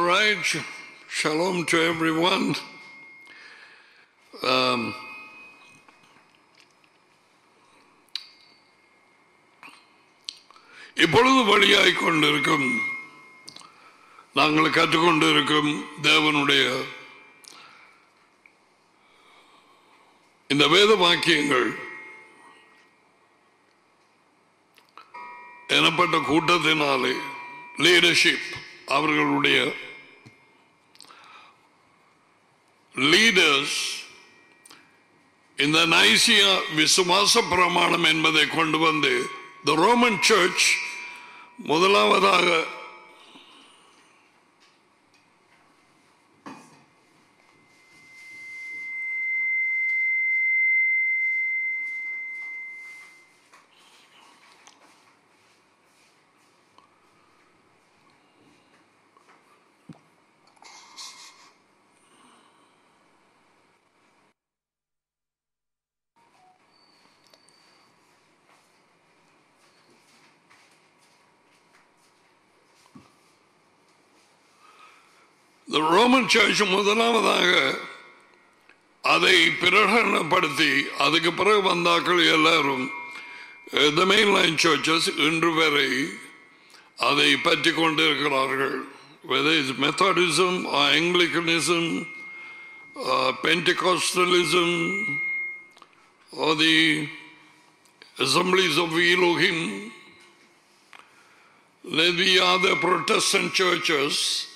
All right. Shalom to everyone. Um, இப்பொழுது வழியாய் கொண்டிருக்கும் நாங்கள் கற்றுக்கொண்டிருக்கும் தேவனுடைய இந்த வேத வாக்கியங்கள் எனப்பட்ட கூட்டத்தினாலே லீடர்ஷிப் அவர்களுடைய லீடர்ஸ் இந்த நைசியா விசுவாச பிரமாணம் என்பதை கொண்டு வந்து த ரோமன் சர்ச் முதலாவதாக The Roman Church முதலாவதாக அதை பிரகடனப்படுத்தி அதுக்கு பிறகு வந்தாக்கள் எல்லாரும் the mainline churches இன்று வரை அதை பற்றி கொண்டிருக்கிறார்கள் whether it's Methodism or Anglicanism uh, Pentecostalism or the Assemblies of Elohim let the other Protestant churches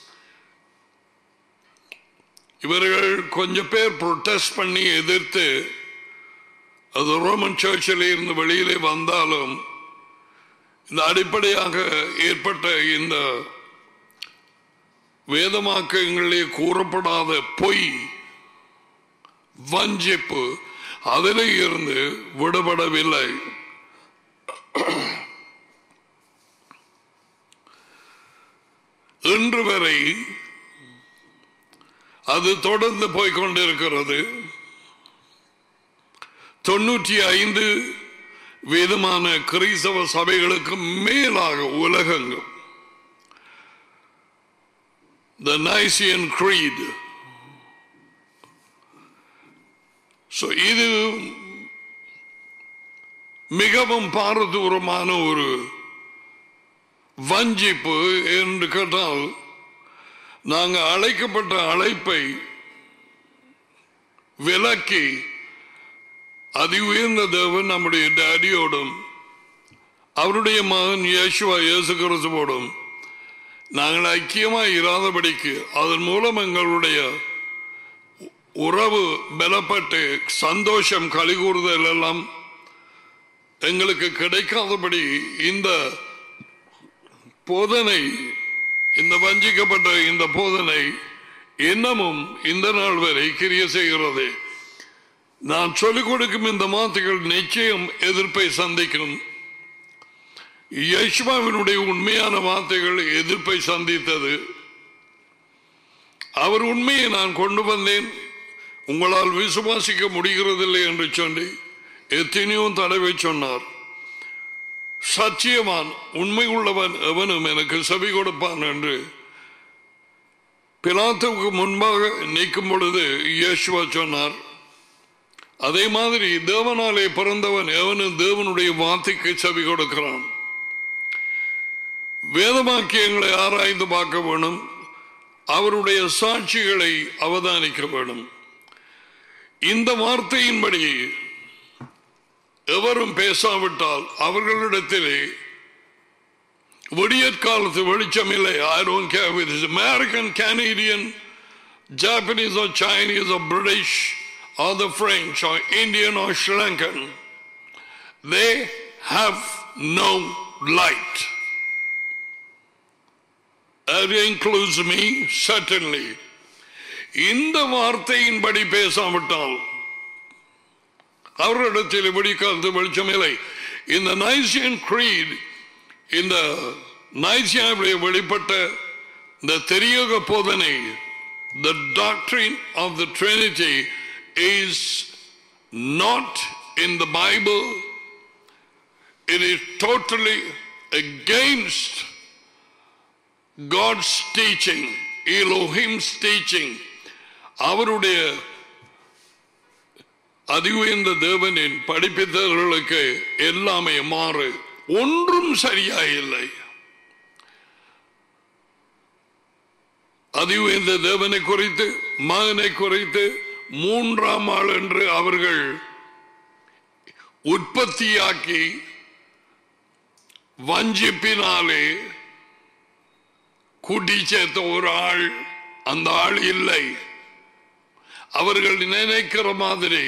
இவர்கள் கொஞ்சம் பேர் ப்ரொட்டஸ்ட் பண்ணி எதிர்த்து அது ரோமன் சர்ச்சில் இருந்து வெளியிலே வந்தாலும் இந்த அடிப்படையாக ஏற்பட்ட இந்த வேதமாக்கங்களிலே கூறப்படாத பொய் வஞ்சிப்பு அதில் இருந்து விடுபடவில்லை இன்று வரை அது தொடர்ந்து போய்கொண்டிருக்கிறது தொன்னூற்றி ஐந்து வேதமான கிறிஸ்தவ சபைகளுக்கு மேலாக உலகங்கும் த நைசியன் creed So, இது மிகவும் பாரதூரமான ஒரு வஞ்சிப்பு என்று கேட்டால் நாங்கள் அழைக்கப்பட்ட அழைப்பை விலக்கி அதி உயர்ந்த தேவன் நம்முடைய டேடியோடும் அவருடைய மகன் இயேசுவா இயேசு கிறிஸ்துவோடும் நாங்கள் ஐக்கியமாக இராதபடிக்கு அதன் மூலம் எங்களுடைய உறவு பலப்பட்டு சந்தோஷம் கலிகூறுதல் எல்லாம் எங்களுக்கு கிடைக்காதபடி இந்த போதனை இந்த வஞ்சிக்கப்பட்ட இந்த போதனை இன்னமும் இந்த நாள் வரை கிரிய செய்கிறது நான் சொல்லிக் கொடுக்கும் இந்த வார்த்தைகள் நிச்சயம் எதிர்ப்பை சந்திக்கும் யஷ்மாவினுடைய உண்மையான வார்த்தைகள் எதிர்ப்பை சந்தித்தது அவர் உண்மையை நான் கொண்டு வந்தேன் உங்களால் விசுவாசிக்க முடிகிறதில்லை என்று சொல்லி எத்தனையோ தடவை சொன்னார் சத்தியவான் உண்மை உள்ளவன் எவனும் எனக்கு செவி கொடுப்பான் என்று பிலாத்துக்கு முன்பாக நிற்கும் பொழுது இயேசுவா சொன்னார் அதே மாதிரி தேவனாலே பிறந்தவன் எவனும் தேவனுடைய வார்த்தைக்கு செவி கொடுக்கிறான் வேதமாக்கியங்களை ஆராய்ந்து பார்க்க வேணும் அவருடைய சாட்சிகளை அவதானிக்க வேணும் இந்த வார்த்தையின்படி எவரும் பேசாவிட்டால் அவர்களிடத்திலே விடியற்காலத்து வெளிச்சம் இல்லை I don't care with American Canadian Japanese or Chinese or British or the French or Indian or Sri Lankan they have no light That includes me, certainly. இந்த வார்த்தையின்படி பேசாவிட்டால் அவரிடத்தில் வெடிக்காலத்து வெளிச்சம் இல்லை இந்த நைசியன் creed இந்த நைசியாவுடைய வெளிப்பட்ட இந்த தெரியக போதனை the doctrine of the Trinity is not in the Bible. It is totally against God's teaching Elohim's teaching அவருடைய அதிவுயர்ந்த தேவனின் படிப்பித்தவர்களுக்கு எல்லாமே மாறு ஒன்றும் சரியா இல்லை அதிவுயர்ந்த தேவனை குறித்து மகனை குறித்து மூன்றாம் ஆள் என்று அவர்கள் உற்பத்தியாக்கி வஞ்சிப்பினாலே கூட்டி சேர்த்த ஒரு ஆள் அந்த ஆள் இல்லை அவர்கள் நினைக்கிற மாதிரி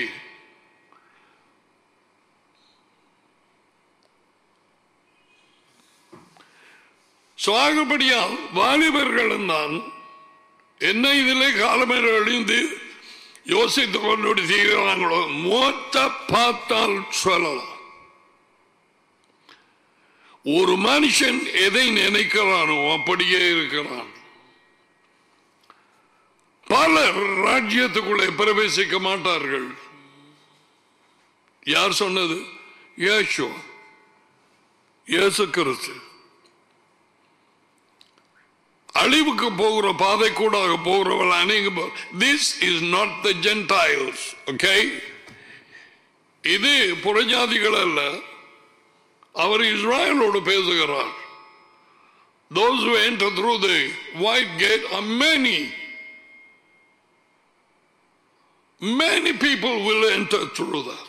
சுவாகப்படியால் வாலிபர்களும் தான் என்ன இதிலே காலமேல அழிந்து யோசித்துக் கொண்டு செய்கிறாங்களோ மொத்த பார்த்தால் சொல்லலாம் ஒரு மனுஷன் எதை நினைக்கிறானோ அப்படியே இருக்கிறான் பலர் ராஜ்யத்துக்குள்ளே பிரவேசிக்க மாட்டார்கள் யார் சொன்னது இயேசு இயேசு கிறிஸ்து அழிவுக்கு போகிற பாதை கூட போகிறவள் அநேக this is not the Gentiles okay இது புறஜாதிகள் அல்ல அவர் இஸ்ராயலோடு பேசுகிறார் those who enter through the white gate are many many people will enter through that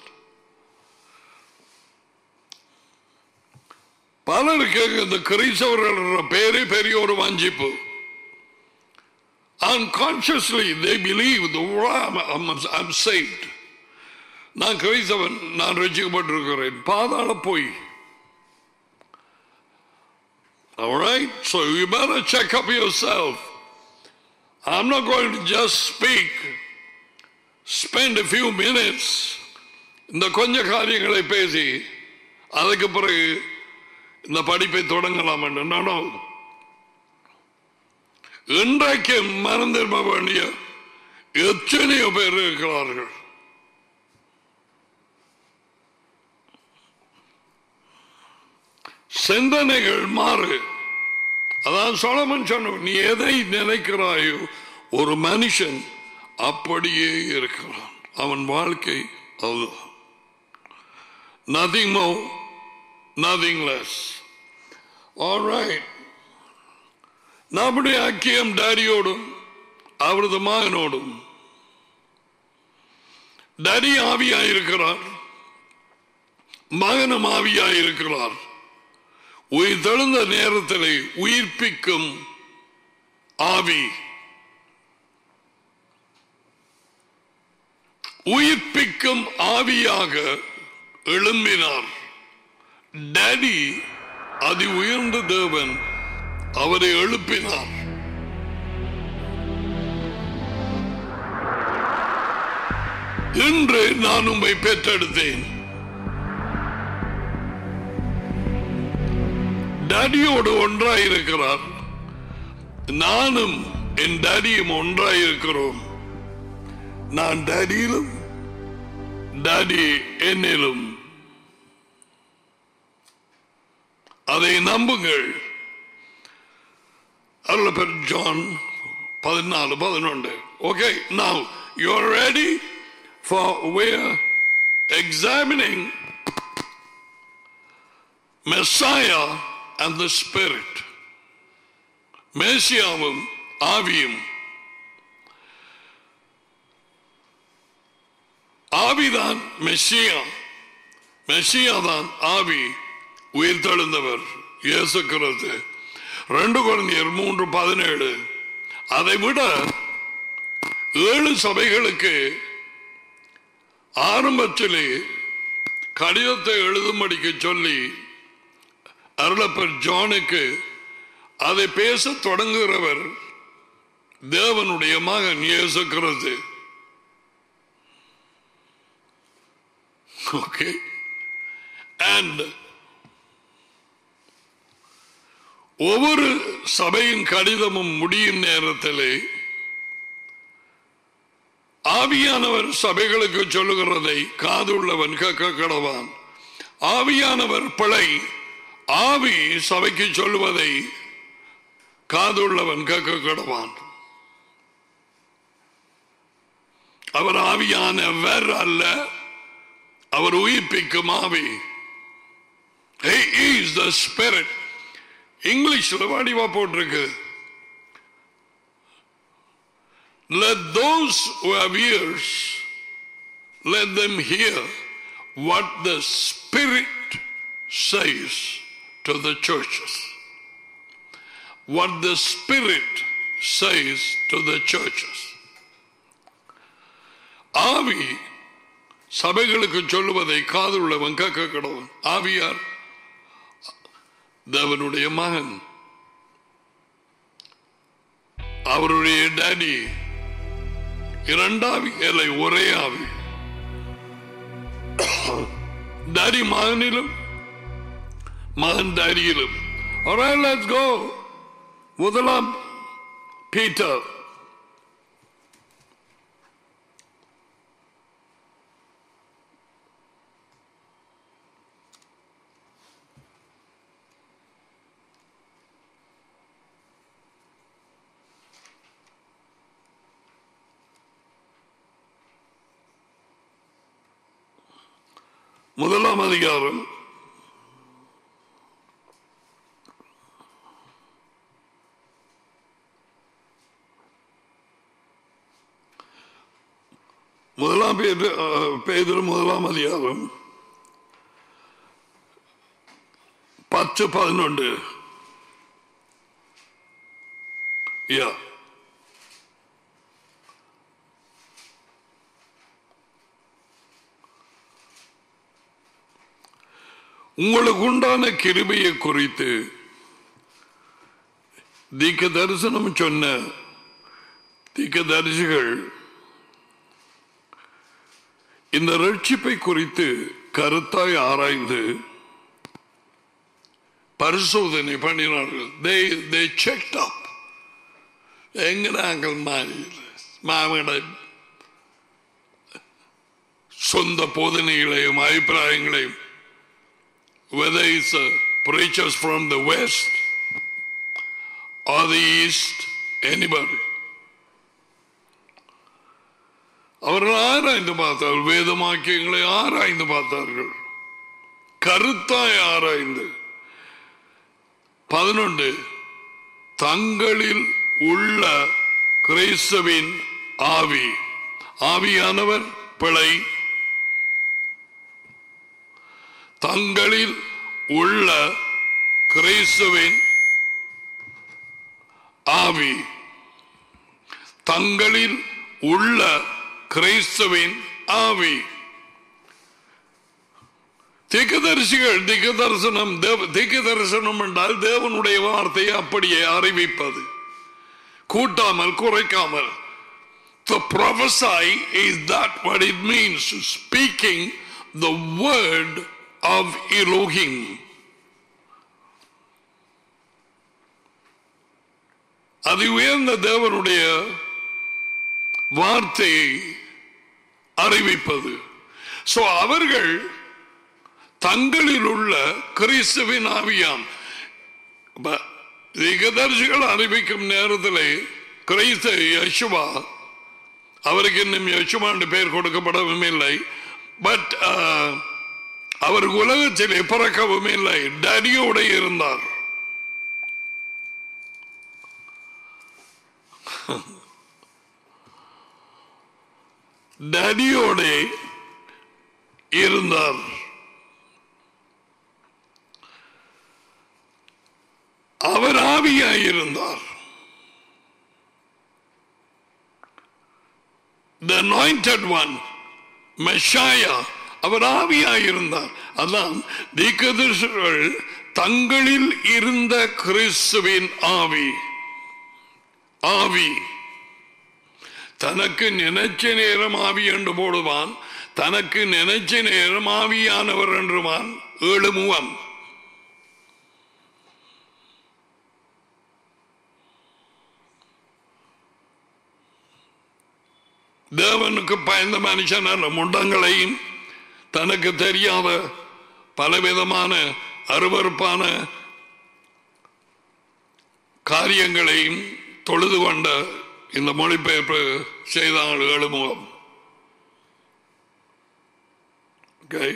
பலருக்கு இந்த கிறிஸ்தவர்கள் என்ற பேரே பெரிய ஒரு வஞ்சிப்பு unconsciously they believe the I'm, I'm, I'm saved நான் கிறிஸ்தவன் நான் ரசிக்கப்பட்டிருக்கிறேன் பாதாள போய் All right, so you better check up yourself. I'm not going to just speak, spend a few minutes இந்த கொஞ்ச காரியங்களை பேசி அதுக்கு பிறகு இந்த படிப்பை தொடங்கலாம் என்று நானும் இன்றைக்கு மனம் திரும்ப வேண்டிய எத்தனையோ பேர் இருக்கிறார்கள் சிந்தனைகள் மாறு அதான் சோழமன் சொன்ன நீ எதை நினைக்கிறாயோ ஒரு மனுஷன் அப்படியே இருக்கிறான் அவன் வாழ்க்கை அதுதான் நதிங் மோ நதிங் லெஸ் ஆல்ரைட் நம்முடைய ஐக்கியம் டாடியோடும் அவரது மகனோடும் டாடி ஆவியாயிருக்கிறார் மகனும் ஆவியாயிருக்கிறார் உயிர் தெழுந்த நேரத்தில் உயிர்ப்பிக்கும் ஆவி உயிர்ப்பிக்கும் ஆவியாக எழும்பினார் டேடி அதி உயர்ந்த தேவன் அவரை எழுப்பினார் இன்று நான் உம்மை பெற்றெடுத்தேன் டேடியோடு ஒன்றாயிருக்கிறார் நானும் என் டேடியும் ஒன்றாயிருக்கிறோம் நான் டேடியிலும் டேடி என்னிலும் அதை நம்புங்கள் அதுல பேர் ஜான் பதினாலு பதினொன்று okay now you are ready for we're examining Messiah and the spirit மேசியாவும் ஆவியும் ஆவிதான் மெஸ்ஸியா மெஸ்ஸியா தான் ஆவி உயிர் தெழுந்தவர் இயேசு கிறிஸ்து ரெண்டு குழந்தையர் மூன்று பதினேழு அதை விட ஏழு சபைகளுக்கு ஆரம்பத்திலே கடிதத்தை எழுதும்படிக்கு சொல்லி அருளப்பர் ஜானுக்கு அதை பேச தொடங்குகிறவர் தேவனுடைய மகன் இயேசு கிறிஸ்து ஓகே அண்ட் ஒவ்வொரு சபையின் கடிதமும் முடியும் நேரத்திலே ஆவியானவர் சபைகளுக்கு சொல்லுகிறதை காதுள்ளவன் கேட்க கடவான் ஆவியானவர் பிழை ஆவி சபைக்கு சொல்லுவதை காதுள்ளவன் கேட்க கடவான் அவர் ஆவியானவர் அல்ல அவர் உயிர்ப்பிக்கும் ஆவி He is the spirit இங்கிலீஷ்ல வடிவா போட்டிருக்கு Let those who have ears, let them hear what the Spirit says to the churches. What the Spirit says to the churches. ஆவி சபைகளுக்கு சொல்லுவதை காதுள்ளவன் கேட்க கடவன் ஆவியார் தேவனுடைய மகன் அவருடைய டாடி இரண்டாவி இல்லை ஒரே ஆவி டாடி மகனிலும் மகன் டாடியிலும் Alright, let's go. முதலாம் பீட்டர் முதலாம் அதிகாரம் முதலாம் பேரு பேதர் முதலாம் அதிகாரம் பத்து பதினொன்று யா உங்களுக்கு உண்டான கிருபையை குறித்து தீக்க தரிசனம் சொன்ன தீக்க தரிசிகள் இந்த ரட்சிப்பை குறித்து கருத்தாய் ஆராய்ந்து பரிசோதனை பண்ணினார்கள் they they checked up எங்க நாங்கள் மாறி மாவிட சொந்த போதனைகளையும் அபிப்பிராயங்களையும் whether it's uh, preachers from the west or the east anybody அவர்கள் ஆராய்ந்து பார்த்தார்கள் வேதமாக்கியங்களை ஆராய்ந்து பார்த்தார்கள் கருத்தாய் ஆராய்ந்து பதினொன்று தங்களில் உள்ள கிறிஸ்துவின் ஆவி ஆவியானவர் பிழை தங்களில் உள்ள கிறிஸ்துவின் ஆவி தங்களில் உள்ள கிறிஸ்துவின் ஆவி திக்கு திக்கு தரிசனம் திக்கு தரிசனம் என்றால் தேவனுடைய வார்த்தையை அப்படியே அறிவிப்பது கூட்டாமல் குறைக்காமல் The prophesy is that what it means, speaking the word of Elohim. அது உயர்ந்த தேவனுடைய வார்த்தையை அறிவிப்பது சோ அவர்கள் தங்களில் உள்ள கிறிஸ்துவின் ஆவியாம் திகதர்சிகள் அறிவிக்கும் நேரத்தில் கிறிஸ்து யசுவா அவருக்கு இன்னும் யசுவாண்டு பெயர் கொடுக்கப்படவும் இல்லை பட் அவர் உலகத்திலே பிறக்கவும் இல்லை டடியோட இருந்தார் டடியோட இருந்தார் அவர் ஆவியாயிருந்தார் The anointed one, Messiah, அவர் ஆவியாயிருந்தார் அதான் தீக்கதர்சர்கள் தங்களில் இருந்த கிறிஸ்துவின் ஆவி ஆவி தனக்கு நினைச்ச நேரம் ஆவி என்று போடுவான் தனக்கு நினைச்ச நேரம் ஆவியானவர் என்றுவான் ஏழு முகம் தேவனுக்கு பயந்த மனுஷன் அல்ல முண்டங்களையும் தனக்கு தெரியாத பலவிதமான அருவறுப்பான காரியங்களையும் தொழுது கொண்ட இந்த மொழிபெயர்ப்பு செய்தால் எழுமுகம் Okay?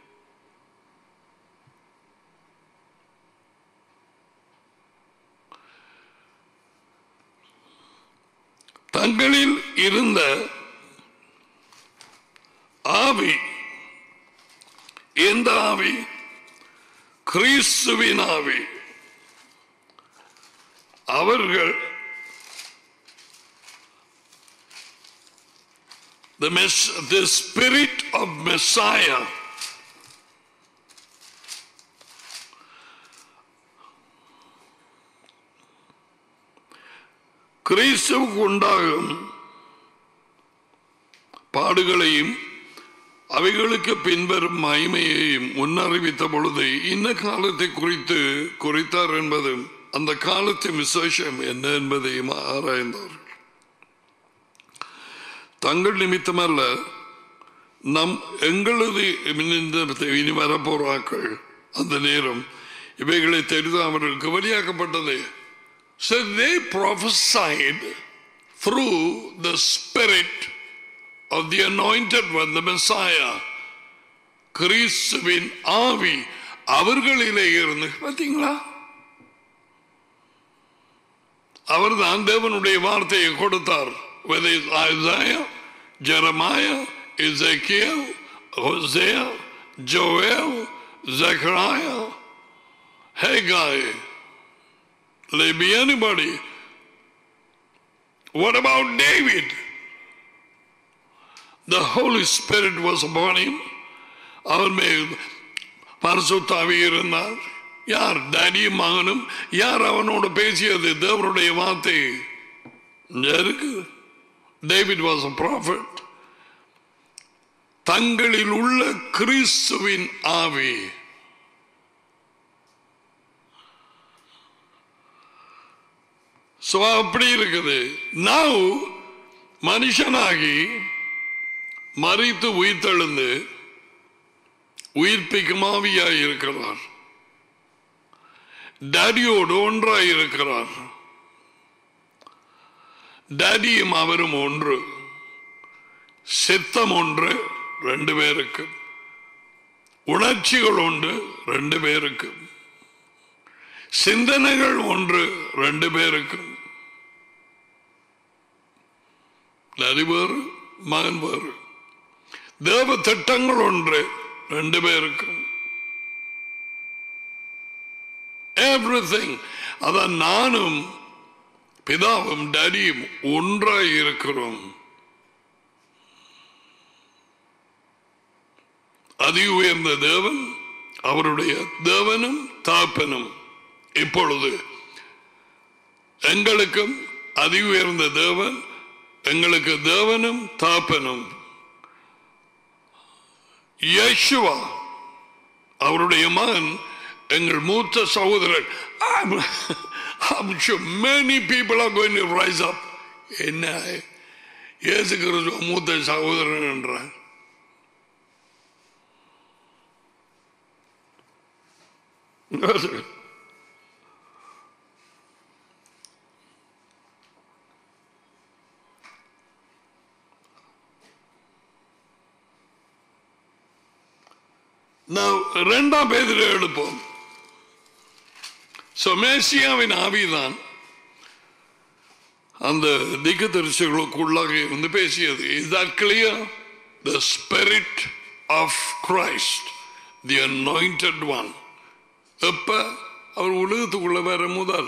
தங்களில் இருந்த ஆவி எந்த ஆவி கிறிஸ்துவின் ஆவி அவர்கள் the, mess, the spirit of Messiah கிறிஸ்துவுக்கு உண்டாகும் பாடுகளையும் அவைகளுக்கு பின்வரும் மகிமையையும் முன்னறிவித்த பொழுது இந்த காலத்தை குறித்து குறித்தார் என்பதும் அந்த காலத்தின் விசேஷம் என்ன என்பதையும் ஆராய்ந்தார்கள் தங்கள் நிமித்தமல்ல நம் எங்களது இந்த இனி வரப்போறாக்கள் அந்த நேரம் இவைகளை தெரிந்து அவர்களுக்கு வெளியாக்கப்பட்டது So they prophesied through the Spirit of the anointed one, the Messiah. கிறிஸ்துவின் ஆவி அவர்களிலே இருந்து பார்த்தீங்களா அவர் தான் தேவனுடைய வார்த்தையை கொடுத்தார் whether it's Isaiah, Jeremiah, Ezekiel, Hosea, Joel, Zechariah, Haggai, May be anybody. What about David? The Holy Spirit was upon him. அவன் மேல் பரிசுத்தாவி இருந்தார் யார் டேடியும் மகனும் யார் அவனோடு பேசியது தேவனுடைய வார்த்தை இங்க இருக்கு டேவிட் வாஸ் a prophet தங்களில் உள்ள கிறிஸ்துவின் ஆவி So, அப்படி இருக்குது now மனுஷனாகி மறித்து உயிர்த்தெழுந்து உயிர்ப்பிக்கும் ஆவியாய் இருக்கிறார் டேடியோடு ஒன்றாய் இருக்கிறார் டேடியும் அவரும் ஒன்று சித்தம் ஒன்று ரெண்டு பேருக்கு உணர்ச்சிகள் ஒன்று ரெண்டு பேருக்கு சிந்தனைகள் ஒன்று ரெண்டு பேருக்கும் நரி வேறு மகன் வேறு தேவ திட்டங்கள் ஒன்று ரெண்டு பேருக்கும் எவ்ரிதிங் அதான் நானும் பிதாவும் டடியும் ஒன்றாய் இருக்கிறோம் அதி உயர்ந்த தேவன் அவருடைய தேவனும் தாப்பனும் இப்பொழுது எங்களுக்கும் அதி உயர்ந்த தேவன் எங்களுக்கு தேவனும் தாப்பனும் யேசுவா அவருடைய மகன் எங்கள் மூத்த சகோதரர் I'm, I'm sure many people are going to rise up என்ன இயேசு கிறிஸ்துவ மூத்த சகோதரன் என்றார் நான் இரண்டாம் பேதில் எடுப்போம் So, மேசியாவின் ஆவிதான் அந்த திக்கு தரிசிகளுக்குள்ளாக இருந்து பேசியது is that clear the spirit of Christ the anointed one எப்ப அவர் உலகத்துக்குள்ள வர முதல்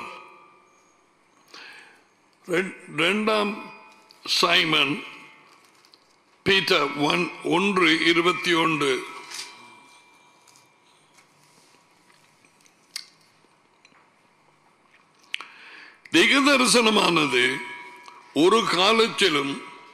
ரெண்- ரெண்டாம் சைமன் பீட்டர் ஒன் ஒன்று இருபத்தி ஒன்று திகதரிசனமானது ஒரு காலத்திலும்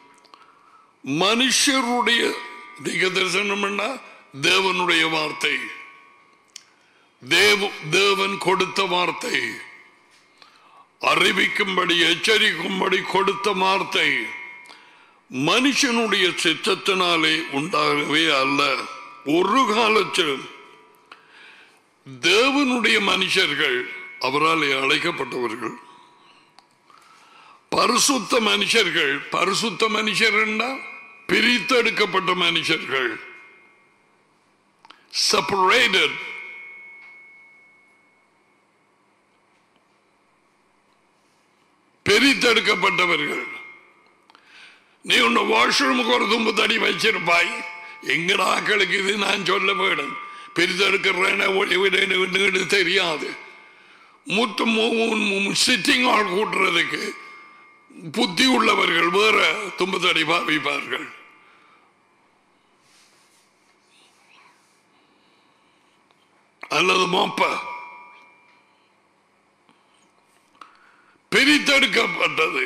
மனுஷருடைய திகதரிசனம் தேவனுடைய வார்த்தை தேவ தேவன் கொடுத்த வார்த்தை அறிவிக்கும்படி எச்சரிக்கும்படி கொடுத்த வார்த்தை மனுஷனுடைய சித்தத்தினாலே உண்டாகவே அல்ல ஒரு காலத்திலும் தேவனுடைய மனுஷர்கள் அவரால் அழைக்கப்பட்டவர்கள் பரிசுத்த மனுஷர்கள் பரிசுத்த மனுஷர் பிரித்தெடுக்கப்பட்ட மனுஷர்கள் separated பிரித்தெடுக்கப்பட்டவர்கள் நீ உன்னை வாஷ்ரூமுக்கு ஒரு தும்பு தடி வச்சிருப்பாய் எங்க ஆக்களுக்கு இது நான் சொல்ல வேணும் பிரித்தெடுக்கிறேன்னு தெரியாது முத்து சிட்டிங் ஆள் கூட்டுறதுக்கு புத்தி உள்ளவர்கள் வேற தும்பு தடி பாவிப்பார்கள் அல்லது மோப்ப பிரித்தெடுக்கப்பட்டது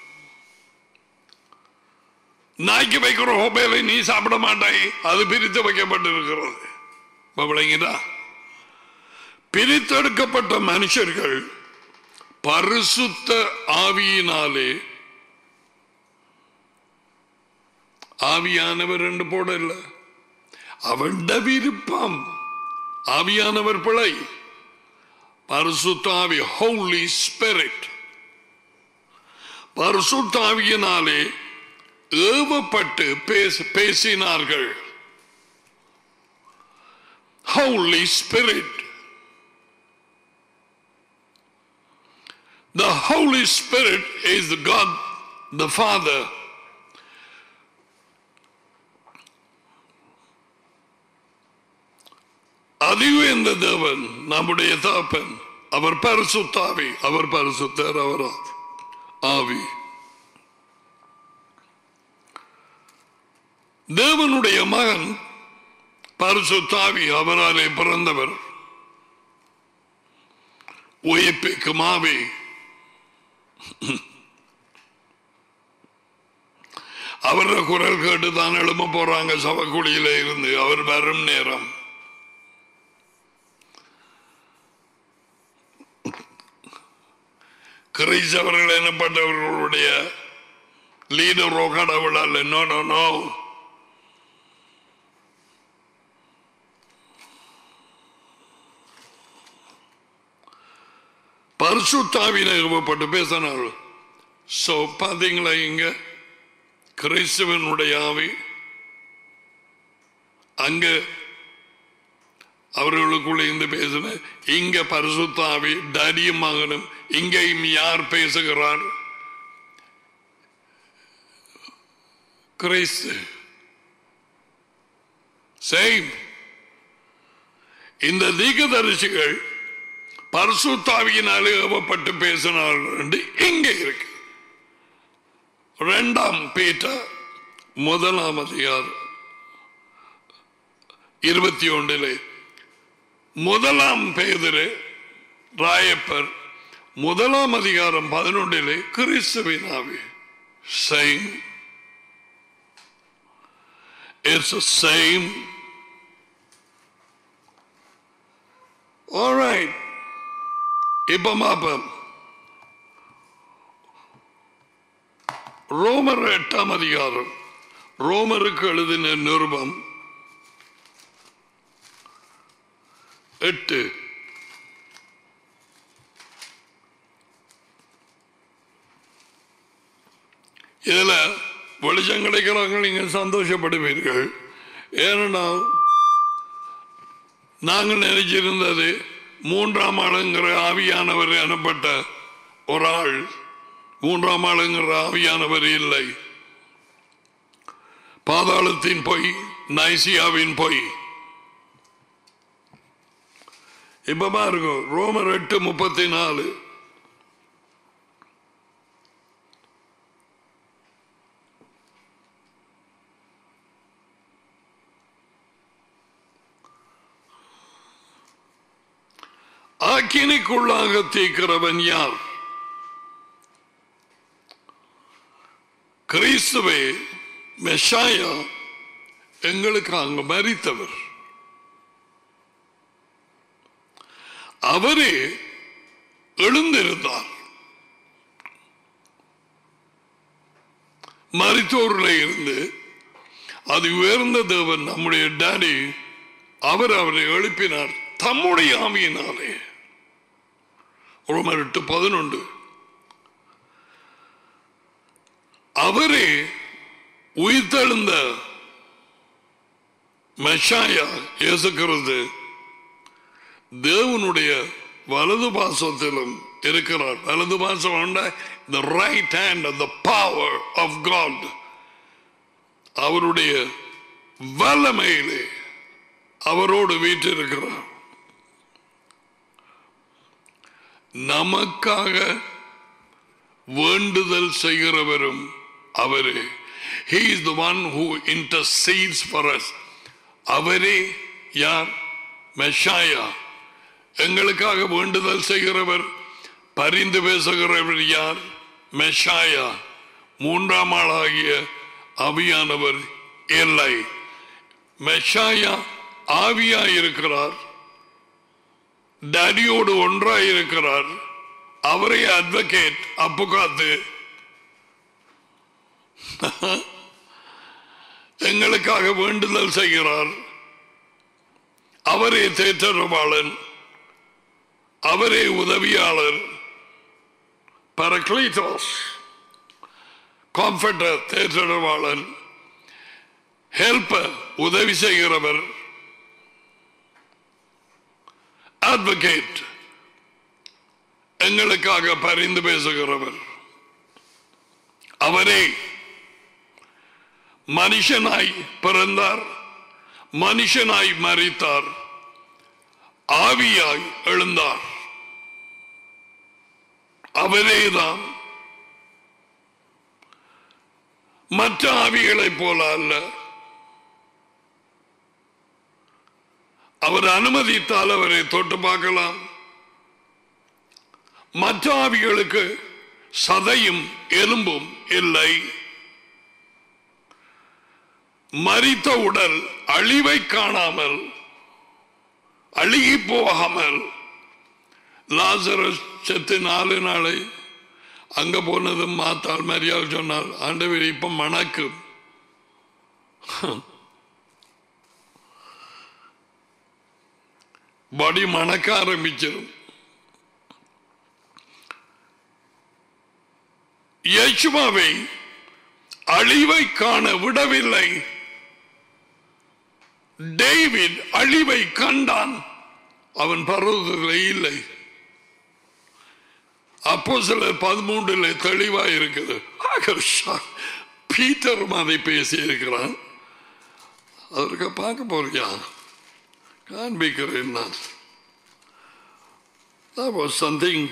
நாய்க்கு வைக்கிற ஹோபேலை நீ சாப்பிட மாட்டாய் அது பிரித்து வைக்கப்பட்டிருக்கிறது விளங்கிதா பிரித்தெடுக்கப்பட்ட மனுஷர்கள் பரிசுத்த ஆவியினாலே ஆவியானவர் என்று போடல அவண்ட விருப்பம் ஆவியானவர் பிழை பரிசுத்தாவி ஹோலி ஸ்பிரிட் பரிசுத்தாவியினாலே ஏவப்பட்டு பேச பேசினார்கள் holy spirit The Holy Spirit is the God the Father. அதிவு என்ற தேவன் நம்முடைய தாப்பன் அவர் பரிசுத்தாவி அவர் பரிசுத்தர் அவர் ஆவி தேவனுடைய மகன் பரிசுத்தாவி அவராலே பிறந்தவர் உயிர்ப்பிக்கும் ஆவி அவர குரல் கேட்டு தான் எழும்ப போறாங்க சவக்குழியில இருந்து அவர் வரும் நேரம் கிறிஸ்தவர்கள் எனப்பட்டவர்களுடைய லீடரோ கடவுள் நோ நோ நோ பரிசுத்தாவின எழுப்பப்பட்டு பேசினார் சோ பாத்தீங்களா இங்க கிறிஸ்துவனுடைய ஆவி அங்க அவர்களுக்குள்ள இருந்து பேசின இங்க பரிசுத்தாவி டடியும் மகனும் இங்கேயும் யார் பேசுகிறார் கிறிஸ்து சேம் இந்த தீகதரிசிகள் பரிசுத்தாவியினாலே ஏவப்பட்டு பேசினார்கள் என்று இங்கே இருக்கு இரண்டாம் பீட்ட முதலாம் அதிகாரம் இருபத்தி ஒன்றிலே முதலாம் பேதிரு ராயப்பர் முதலாம் அதிகாரம் பதினொன்றிலே கிறிஸ்துவின் ஆவி same it's the same all right இப்ப மாப்பம் ரோமர் எட்டாம் அதிகாரம் ரோமருக்கு எழுதின நிருபம் எட்டு இதுல வெளிச்சம் கிடைக்கிறாங்க நீங்க சந்தோஷப்படுவீர்கள் ஏனென்றால் நாங்கள் நினைச்சிருந்தது மூன்றாம் ஆளுங்கிற ஆவியானவர் எனப்பட்ட ஒரு ஆள் மூன்றாம் ஆளுங்கிற ஆவியானவர் இல்லை பாதாளத்தின் பொய் நைசியாவின் பொய் இப்ப பாருங்க ரோமர் எட்டு முப்பத்தி நாலு ஆக்கினிக்குள்ளாக தீக்கிறவன் யார் கிறிஸ்துவே மெஷாயா எங்களுக்கு அங்கு மறித்தவர் அவரே எழுந்திருந்தார் மருத்துவரில் இருந்து அது உயர்ந்த தேவன் நம்முடைய டாடி அவர் அவரை எழுப்பினார் தம்முடைய ஆவியினாலே ரோமர் எட்டு பதினொன்று அவரே உயிர்த்தெழுந்த மெஷாயா இயேசுகிறது தேவனுடைய வலது பாசத்திலும் இருக்கிறார் வலது பாசம் the right hand the power of God அவருடைய வல்லமையிலே அவரோடு வீற்றிருக்கிறார் நமக்காக வேண்டுதல் செய்கிறவரும் அவரே He is the one who intercedes for us. அவரே யார் மெஷாயா எங்களுக்காக வேண்டுதல் செய்கிறவர் பரிந்து பேசுகிறவர் யார் மெஷாயா மூன்றாம் ஆளாகிய அவியானவர் இல்லை மெஷாயா ஆவியாய் இருக்கிறார் டேடியோடு ஒன்றாய் இருக்கிறார் அவரே அட்வொகேட் அப்புகாத்து எங்களுக்காக வேண்டுதல் செய்கிறார் அவரே தேற்றரவாளன் அவரே உதவியாளர் பரக்ளீட்டோஸ் காம்ஃபர்டர் தேற்றரவாளன் ஹெல்பர் உதவி செய்கிறவர் அட்வொகேட் எங்களுக்காக பரிந்து பேசுகிறவர் அவரே மனுஷனாய் பிறந்தார் மனுஷனாய் மறித்தார் ஆவியாய் எழுந்தார் அவரேதான் மற்ற ஆவிகளைப் போல அல்ல அவர் அனுமதித்தால் அவரை தொட்டு பார்க்கலாம் மற்ற ஆவிகளுக்கு சதையும் எலும்பும் இல்லை மறித்த உடல் அழிவை காணாமல் அழுகி போகாமல் லாசரஸ் செத்து நாலு நாளை அங்க போனது மாத்தாள் மரியாள் சொன்னார் ஆண்டவர் இப்ப மணக்கும் படி மணக்க ஆரம்பிச்சிடும் யேசுவாவை அழிவை காண விடவில்லை டேவிட் அழிவை கண்டான் அவன் பருவத்தில் இல்லை அப்போ சில பதிமூன்றுல தெளிவா இருக்குது பீட்டரும் அதை பேசி இருக்கிறான் அதற்கு பார்க்க போறியா காண்பிக்கிறேன் நான் That was something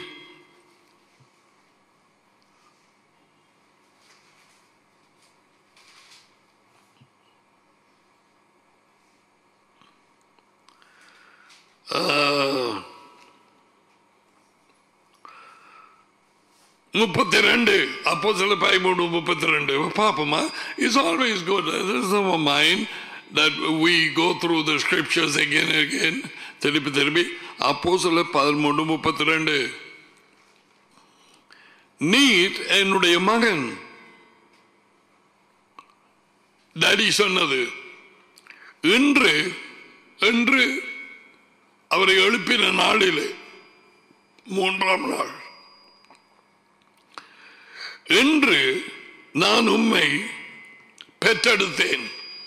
முப்பத்தி ரெண்டு அப்போ சில பதிமூணு முப்பத்தி ரெண்டு பாப்போமா it's always good mind that we go through the scriptures again again திருப்பி திருப்பி அப்போ சில பதிமூணு முப்பத்தி ரெண்டு நீட் என்னுடைய மகன் டாடி சொன்னது இன்று என்று அவரை எழுப்பின நாளிலே மூன்றாம் நாள் என்று நான் உம்மை பெற்றெடுத்தேன்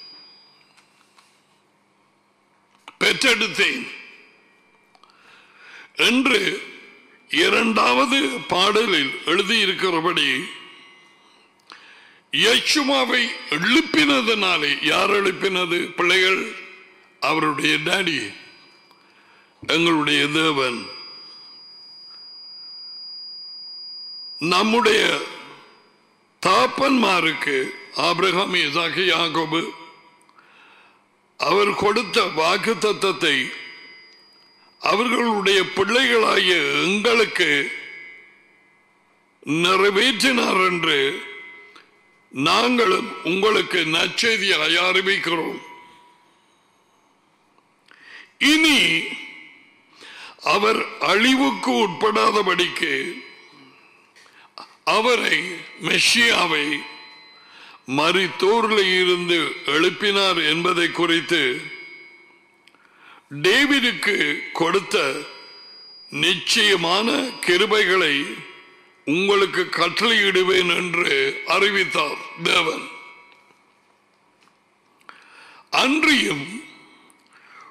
பெற்றெடுத்தேன் என்று இரண்டாவது பாடலில் எழுதியிருக்கிறபடி யசுமாவை எழுப்பினதுனாலே யார் எழுப்பினது பிள்ளைகள் அவருடைய டாடி எங்களுடைய தேவன் நம்முடைய தாப்பன்மாருக்கு ஆபிரகாம் இசாக்கு யாகோபு அவர் கொடுத்த வாக்கு தத்தத்தை அவர்களுடைய பிள்ளைகளாகிய எங்களுக்கு நிறைவேற்றினார் என்று நாங்களும் உங்களுக்கு நற்செய்தியை அறிவிக்கிறோம் இனி அவர் அழிவுக்கு உட்படாதபடிக்கு அவரை மெஷியாவை மரித்தோரில் இருந்து எழுப்பினார் என்பதை குறித்து டேவிடுக்கு கொடுத்த நிச்சயமான கிருபைகளை உங்களுக்கு கட்டளையிடுவேன் என்று அறிவித்தார் தேவன் அன்றியும்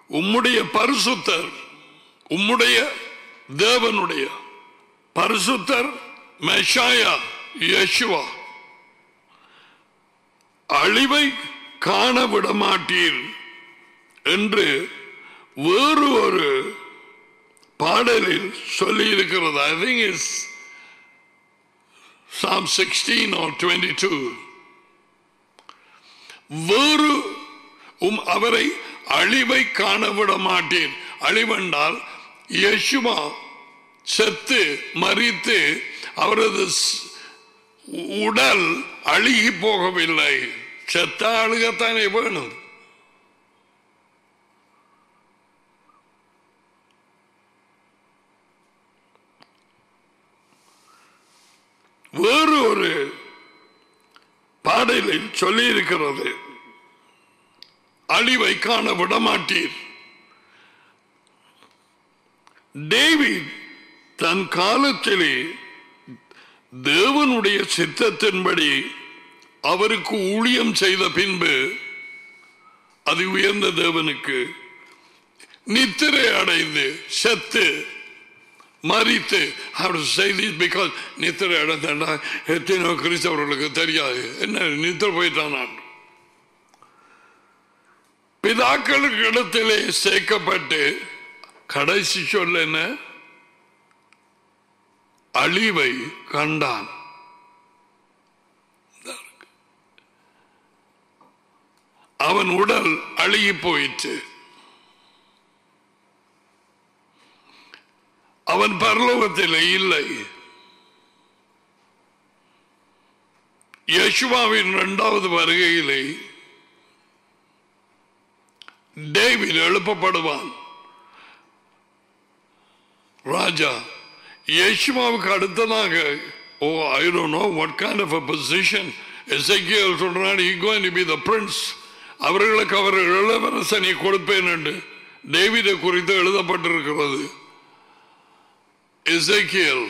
உம்முடைய பரிசுத்தர் உம்முடைய தேவனுடைய பரிசுத்தர் மெஷாயா யேசுவா அழிவை காண விட மாட்டீர் என்று வேறு ஒரு பாடலில் சொல்லி இருக்கிறது I think is Psalm 16 or 22 வேறு உம் அவரை அழிவை காண விட மாட்டேன் அழிவென்றால் யேசுவா செத்து மறித்து அவரது ஸ்- உடல் அழுகி போகவில்லை செத்த அழுகத்தானே வேணும் வேறு ஒரு பாடலில் சொல்லி இருக்கிறது அழிவை காண விட மாட்டீர் டேவிட் தன் காலத்திலே தேவனுடைய சித்தத்தின்படி அவருக்கு ஊழியம் செய்த பின்பு அது உயர்ந்த தேவனுக்கு நித்திரை அடைந்து செத்து மறித்து அவர் செய்தி பிகாஸ் நித்திரை அடைந்தாண்டா எத்தனையோ கிறிஸ்தவர்களுக்கு தெரியாது என்ன நித்திர போயிட்டான் பிதாக்களுக்கு இடத்திலே சேர்க்கப்பட்டு கடைசி சொல்ல என்ன அழிவை கண்டான் அவன் உடல் அழுகி போயிற்று அவன் பரலோகத்திலே இல்லை யேசுவாவின் இரண்டாவது வருகையிலே டேவிட் எழுப்பப்படுவான் ராஜா யேசுவாவுக்கு அடுத்ததாக oh I don't know what kind of a position எசேக்கியேல் சொல்றான் he going to be the prince அவர்களுக்கு அவர் இளவரசனை கொடுப்பேன் என்று டேவிதை குறித்து எழுதப்பட்டிருக்கிறது எசேக்கியேல்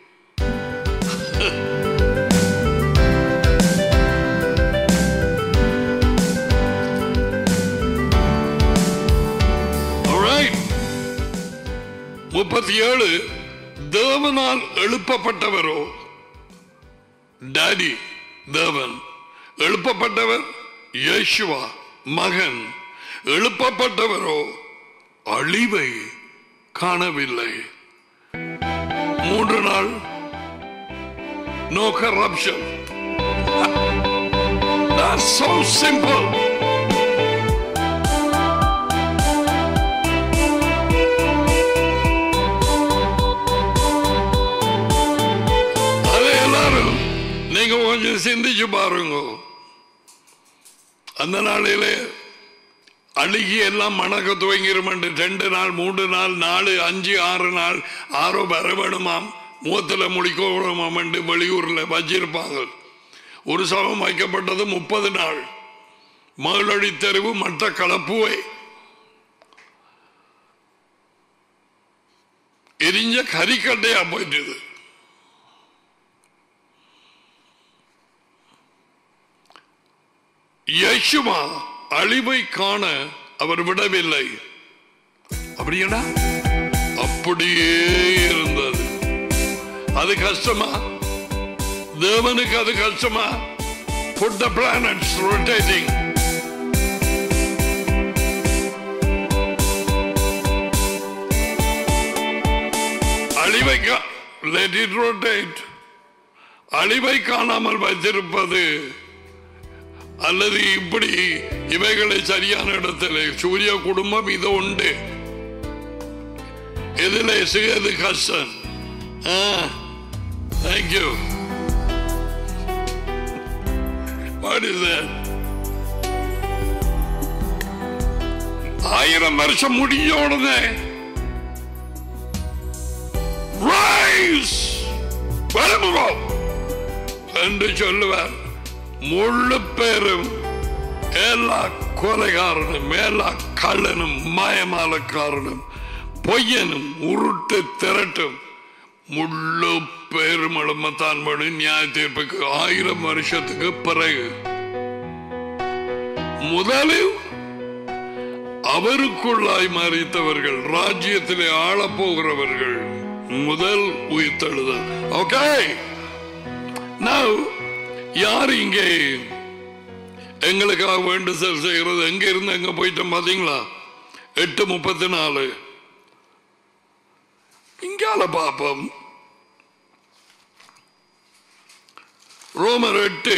Alright. முப்பத்தி ஏழு தேவனால் எழுப்பப்பட்டவரோ டாடி தேவன் எழுப்பப்பட்டவர் யேசுவா மகன் எழுப்பப்பட்டவரோ அழிவை காணவில்லை மூன்று நாள் no corruption That's so simple. அதை எல்லாரும் நீங்க கொஞ்சம் சிந்திச்சு பாருங்க அந்த நாளிலே அழுகி எல்லாம் மணக்க துவங்கிரும் என்று ரெண்டு நாள் மூன்று நாள் நாலு அஞ்சு ஆறு நாள் ஆறோ வர வேணுமாம் மூத்துல முடிக்கணுமாம் என்று வெளியூர்ல வச்சிருப்பாங்க ஒரு சவம் வைக்கப்பட்டது முப்பது நாள் மகளடி தெருவு மற்ற கலப்புவை எரிஞ்ச கறிக்கட்டையா போயிட்டுது யேசுவா அழிவை காண அவர் விடவில்லை அப்படியடா அப்படியே இருந்தது அது கஷ்டமா தேவனுக்கு அது கஷ்டமா put the planets rotating அழிவை கா- let it rotate அழிவை காணாமல் வைத்திருப்பது அல்லது இப்படி இவைகளை சரியான இடத்துல சூரிய குடும்பம் இது உண்டு எதில் செய்யது கஷ்டம் தேங்க்யூ What is that? ஆயிரம் வருஷம் முடிஞ்ச உடனே ரைஸ் வருமுகம் என்று சொல்லுவார் முழு பேரும் எல்லா கொலைகாரனும் எல்லா கள்ளனும் மாயமாலக்காரனும் பொய்யனும் உருட்டு திரட்டும் முழு பேரும் எழுமத்தான் பண்ணி நியாய தீர்ப்புக்கு ஆயிரம் வருஷத்துக்கு பிறகு முதலில் அவருக்குள்ளாய் மறித்தவர்கள் ராஜ்யத்திலே ஆளப் போகிறவர்கள் முதல் உயிர்த்தெழுதல் ஓகே Now, யார் இங்கே எங்களுக்காக வேண்டுதல் செய்கிறது எங்க இருந்து எங்க போயிட்டோம் பாத்தீங்களா எட்டு முப்பத்தி நாலு இங்கால பாப்போம் ரோமர் எட்டு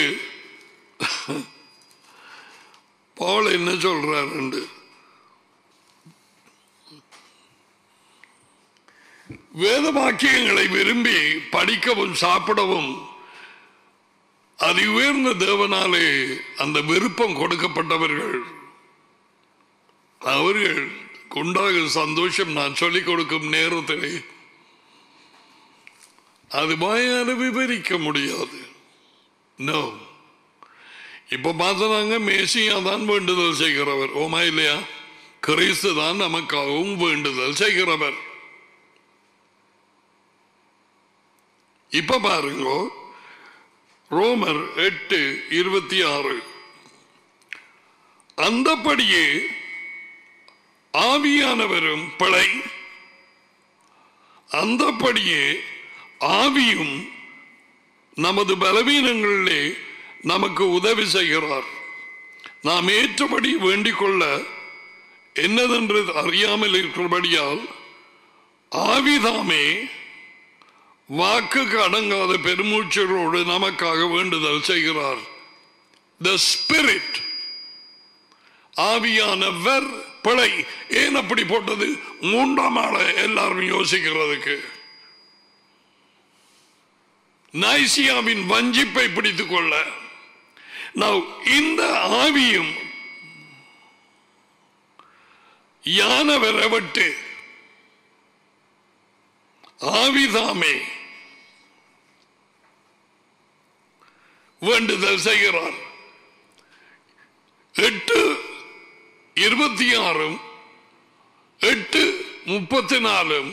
பவுல் என்ன சொல்றாரு வேத வாக்கியங்களை விரும்பி படிக்கவும் சாப்பிடவும் அதி உயர்ந்த தேவனாலே அந்த விருப்பம் கொடுக்கப்பட்டவர்கள் அவர்கள் உண்டாகும் சந்தோஷம் நான் சொல்லிக் கொடுக்கும் நேரத்திலே அது வாயால விவரிக்க முடியாது நோ இப்ப பார்த்தனாங்க மேசியா தான் வேண்டுதல் செய்கிறவர் ஓமா இல்லையா கிறிஸ்து தான் நமக்காகவும் வேண்டுதல் செய்கிறவர் இப்ப பாருங்க ரோமர் எட்டு இருபத்தி ஆறு அந்தபடியே ஆவியானவரும் பிழை அந்தபடியே ஆவியும் நமது பலவீனங்களிலே நமக்கு உதவி செய்கிறார் நாம் ஏற்றபடி வேண்டிக் கொள்ள என்னதென்று அறியாமல் இருக்கிறபடியால் ஆவிதாமே வாக்குக்கு அடங்காத பெருமூச்சலோடு நமக்காக வேண்டுதல் செய்கிறார் த ஸ்பிரிட் ஆவியானவர் பிழை ஏன் அப்படி போட்டது மூன்றாம் ஆள எல்லாரும் யோசிக்கிறதுக்கு நைசியாவின் வஞ்சிப்பை பிடித்துக் கொள்ள Now, இந்த ஆவியும் யானவரை விட்டு ஆவிதாமே வேண்டுதல் செய்கிறார் எட்டு இருபத்தி ஆறும் எட்டு முப்பத்தி நாலும்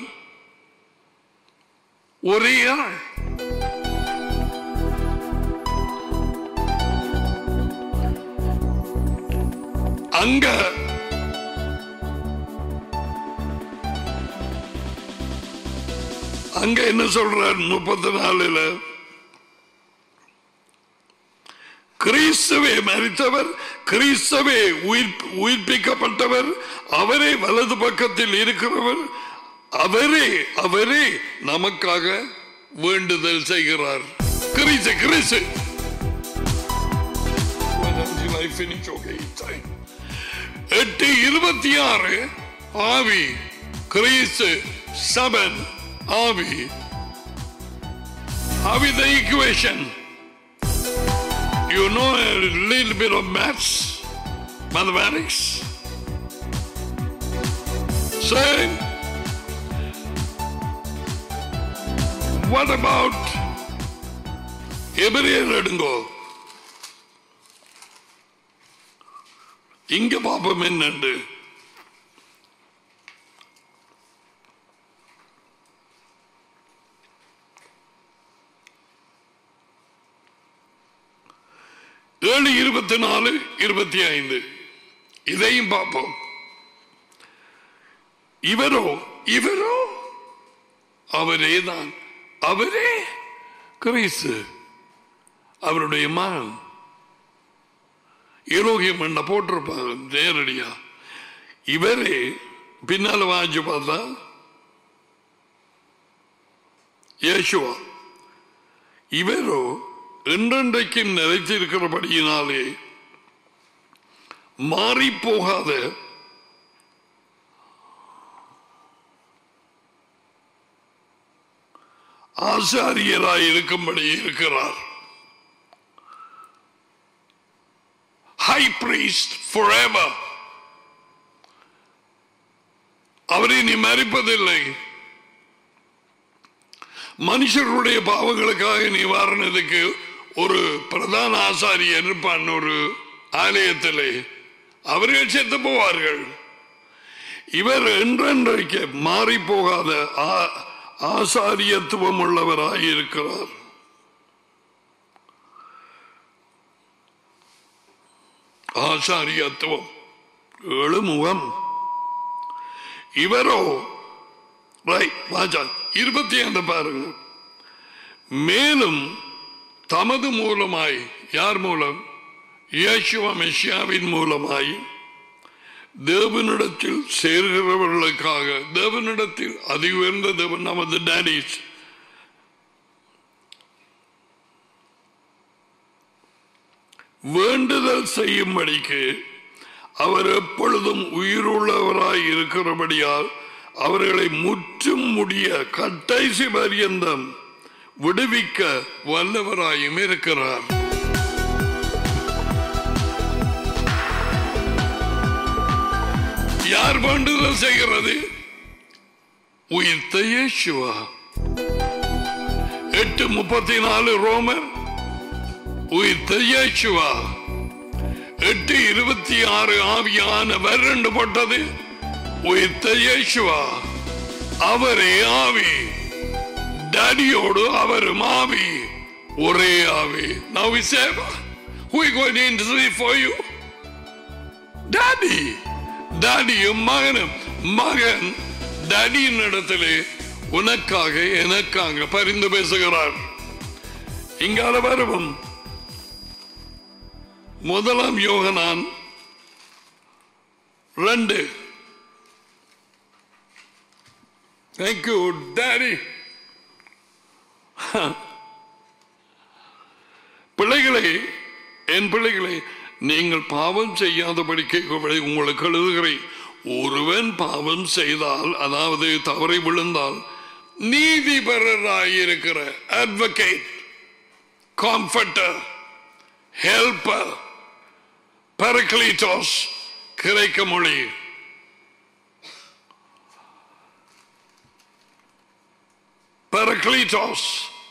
ஒரே ஆள் அங்க அங்க என்ன சொல்றார் முப்பத்தி நாலுல கிறிஸ்துவே மறித்தவர் கிறிஸ்தவே உயிர் உயிர்ப்பிக்கப்பட்டவர் அவரே வலது பக்கத்தில் இருக்கிறவர் அவரே அவரே நமக்காக வேண்டுதல் செய்கிறார் கிறிஸ்து கிறிஸ்து Until I finish, okay, time. எட்டு இருபத்தி ஆறு ஆவி கிறிஸ்து சபன் ஆவி ஆவி the equation you know little bit of maths mathematics Same. What about எபிரேயர் எடுங்கோ இங்க பாப்போம் என்னண்டு ஏழு இருபத்தி நாலு இருபத்தி ஐந்து இதையும் பார்ப்போம் இவரோ இவரோ அவரே தான் அவரே கிறிஸ்து அவருடைய மகன் ஈரோகியம் என்ன போட்டிருப்பாங்க நேரடியா இவரே பின்னால வாங்கிச்சு பார்த்தா யேசுவா இவரோ என்றென்றைக்கும் நிலைத்திருக்கிறபடியினாலே மாறி போகாத ஆசாரியராய் இருக்கும்படி இருக்கிறார் ஹை பிரீஸ்ட் forever அவரை நீ மறிப்பதில்லை மனுஷர்களுடைய பாவங்களுக்காக நிவாரணத்துக்கு ஒரு பிரதான ஆசாரியர் இருப்பான் ஒரு ஆலயத்திலே அவர்கள் செத்து போவார்கள் இவர் என்றென்றைக்கு மாறி போகாத ஆ- ஆசாரியத்துவம் உள்ளவராய் இருக்கிறார் ஆசாரியத்துவம் ஏழு முகம் இவரோ ரைட் வாஜா இருபத்தி ஐந்து பாருங்க மேலும் தமது மூலமாய் யார் மூலம் இயேசுவ மெஷியாவின் மூலமாய் தேவனிடத்தில் சேர்கிறவர்களுக்காக தேவனிடத்தில் அதி உயர்ந்த தேவன் நமது டேடிஸ் வேண்டுதல் செய்யும்படிக்கு அவர் எப்பொழுதும் உயிருள்ளவராய் இருக்கிறபடியால் அவர்களை முற்றும் முடிய கட்டைசி பரியந்தம் விடுவிக்க வல்லவராயும் இருக்கிறார் யார் வேண்டுதல் செய்கிறது உயிர்த்த இயேசுவா எட்டு முப்பத்தி நாலு ரோமர் உயிர்த்த இயேசுவா எட்டு இருபத்தி ஆறு ஆவியான வறண்டு போட்டது உயிர்த்த இயேசுவா அவரே ஆவி டேடியோடு அவரும் ஆவி ஒரே ஆவி Now we say, who is going to intercede for you? Daddy டாடியும் மகனும் மகன் டாடியின் இடத்திலே உனக்காக எனக்காக பரிந்து பேசுகிறார் இங்கால வருவம் முதலாம் யோகனான் ரெண்டு தேங்க்யூ டாடி பிள்ளைகளே என் பிள்ளைகளே நீங்கள் பாவம் செய்யாதபடி கேட்கும்படி உங்களுக்கு எழுதுகிறேன் ஒருவன் பாவம் செய்தால் அதாவது தவறை விழுந்தால் நீதிபரராயிருக்கிற அட்வொகேட் காம்ஃபர்டர் ஹெல்பர் பரக்லீட்டோஸ் கிரைக்க மொழி பரக்லீட்டோஸ்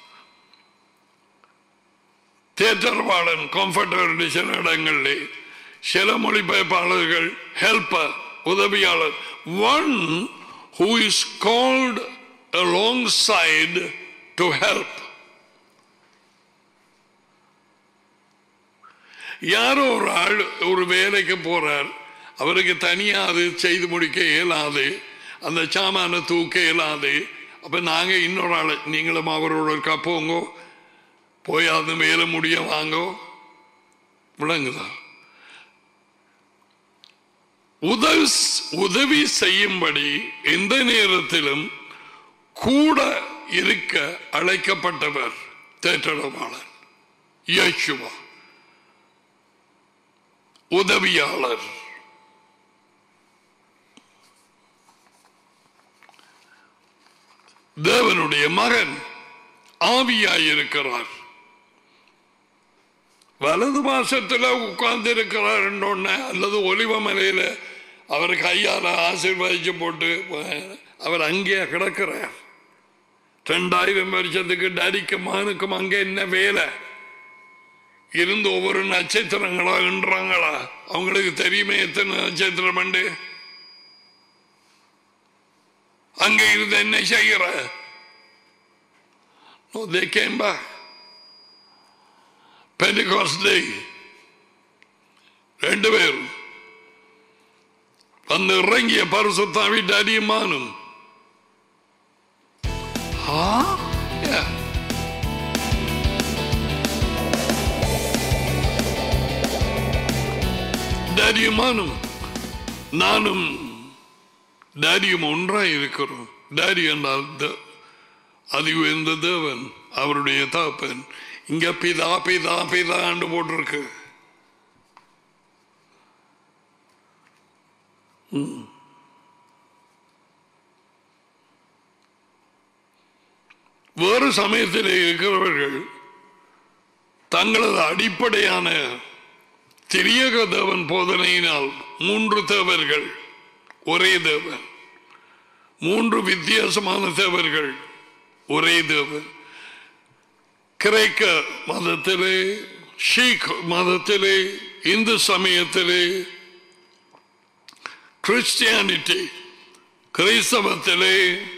தேற்றர்வாளன் கம்ஃபர்டர் சில இடங்களில் சில மொழிபெயர்ப்பாளர்கள் ஹெல்பர் உதவியாளர் one who is called alongside to help யாரோ ஒரு ஆள் ஒரு வேலைக்கு போறார் அவருக்கு தனியா அது செய்து முடிக்க இயலாது அந்த சாமான தூக்க இயலாது அப்ப நாங்க இன்னொரு ஆள் நீங்களும் அவரோட இருக்கா போங்க போய் அது மேல முடிய வாங்கோ விளங்குதா உதவி உதவி செய்யும்படி எந்த நேரத்திலும் கூட இருக்க அழைக்கப்பட்டவர் தேற்றடமாளர் யேசுவா உதவியாளர் தேவனுடைய மகன் ஆவியாயிருக்கிறார் வலது மாசத்துல உட்கார்ந்து இருக்கிறார் அல்லது ஒலிவ மலையில அவர் கையால ஆசீர்வதிச்சு போட்டு அவர் அங்கே கிடக்கிறார் ரெண்டாயிரம் வருஷத்துக்கு டடிக்கும் மகனுக்கும் அங்கே என்ன வேலை இருந்து ஒவ்வொரு நட்சத்திரங்களா என்றாங்களா அவங்களுக்கு தெரியுமே எத்தனை நட்சத்திரம் உண்டு அங்க இருந்து என்ன செய்கிற No, they came back. Pentecost Day. ரெண்டு பேரும் வந்து இறங்கிய பரிசுத்தாவி அடியமானும் டாடியுமானும் நானும் டாடியும் ஒன்றாய் இருக்கிறோம் டாடி என்றால் அது உயர்ந்த தேவன் அவருடைய தாப்பன் இங்க பிதா பிதா பிதா ஆண்டு போட்டிருக்கு வேறு சமயத்தில் இருக்கிறவர்கள் தங்களது அடிப்படையான திரியக தேவன் போதனையினால் மூன்று தேவர்கள் ஒரே தேவன் மூன்று வித்தியாசமான தேவர்கள் ஒரே தேவன் கிரேக்க மதத்திலே ஷீக் மதத்திலே இந்து சமயத்திலே கிறிஸ்டியானிட்டி கிறிஸ்தவத்திலே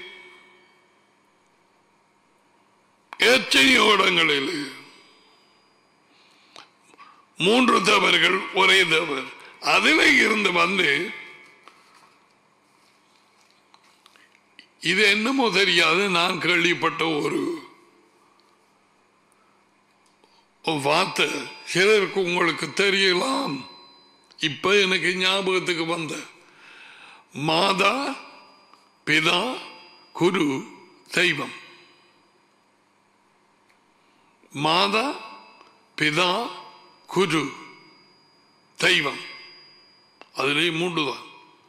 எத்தனையோ இடங்களில் மூன்று தேவர்கள் ஒரே தேவர் அதில் இருந்து வந்து இது என்னமோ தெரியாது நான் கேள்விப்பட்ட ஒரு ஒரு வார்த்தை சிலருக்கு உங்களுக்கு தெரியலாம் இப்ப எனக்கு ஞாபகத்துக்கு வந்த மாதா பிதா குரு தெய்வம் மாதா பிதா குரு தெய்வம் அதிலே மூன்றுதான்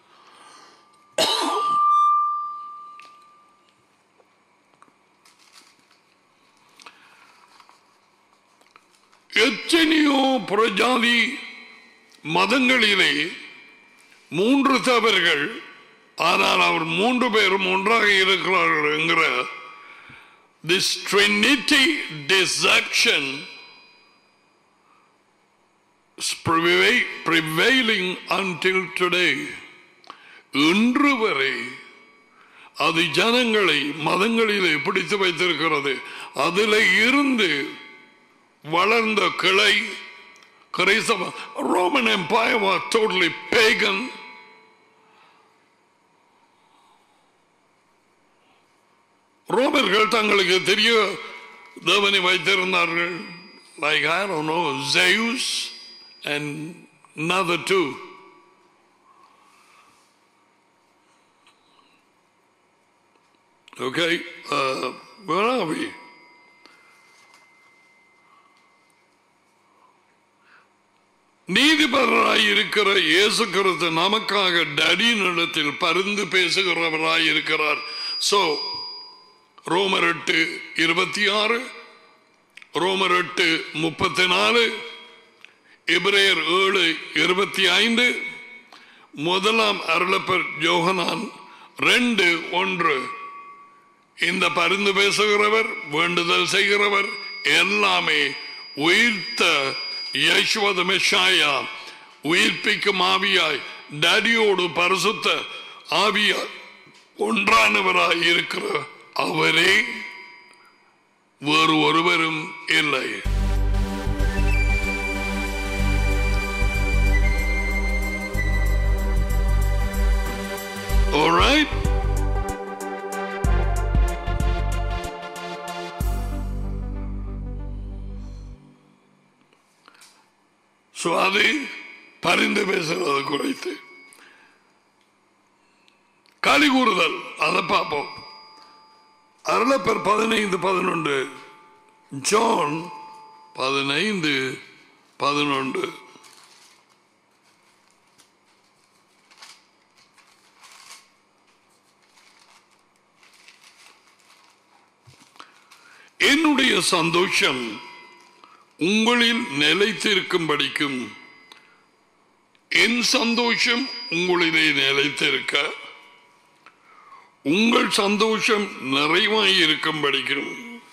எத்தனையோ புறஜாதி மதங்களிலே மூன்று தவறுகள் ஆனால் அவர் மூன்று பேரும் ஒன்றாக இருக்கிறார்கள் என்கிற this trinity deception is prevail- prevailing until today இன்று வரை அது ஜனங்களை மதங்களிலே பிடித்து வைத்திருக்கிறது அதில் இருந்து வளர்ந்த கிளை கிரைஸ்தவ Roman empire was totally pagan ரோமர்கள் தங்களுக்கு தெரிய தேவனை வைத்திருந்தார்கள் like I don't know Zeus and another two Okay, uh, where are we? நீதிபரராய் இருக்கிற இயேசு கிறிஸ்து நமக்காக டடியினிடத்தில் பரிந்து பேசுகிறவராய் இருக்கிறார் சோ ரோமர் எட்டு இருபத்தி ஆறு ரோமர் எட்டு முப்பத்தி நாலு எபிரேயர் ஏழு இருபத்தி ஐந்து முதலாம் அருளப்பர் யோகனான் ரெண்டு ஒன்று இந்த பரிந்து பேசுகிறவர் வேண்டுதல் செய்கிறவர் எல்லாமே உயிர்த்த யேசுவத மெஷாயா உயிர்ப்பிக்கும் ஆவியாய் டடியோடு பரிசுத்த ஆவியாய் ஒன்றானவராய் இருக்கிற அவரே வேறு ஒருவரும் இல்லை All right? ஸோ அது பரிந்து பேசுறது குறித்து களி கூறுதல் அதை பார்ப்போம் அருளப்பர் பதினைந்து பதினொன்று ஜான் பதினைந்து பதினொன்று என்னுடைய சந்தோஷம் உங்களில் நிலைத்திருக்கும்படிக்கும் என் சந்தோஷம் உங்களிலே நிலைத்திருக்க உங்கள் சந்தோஷம் நிறைவாய் இருக்கும்படிக்கும்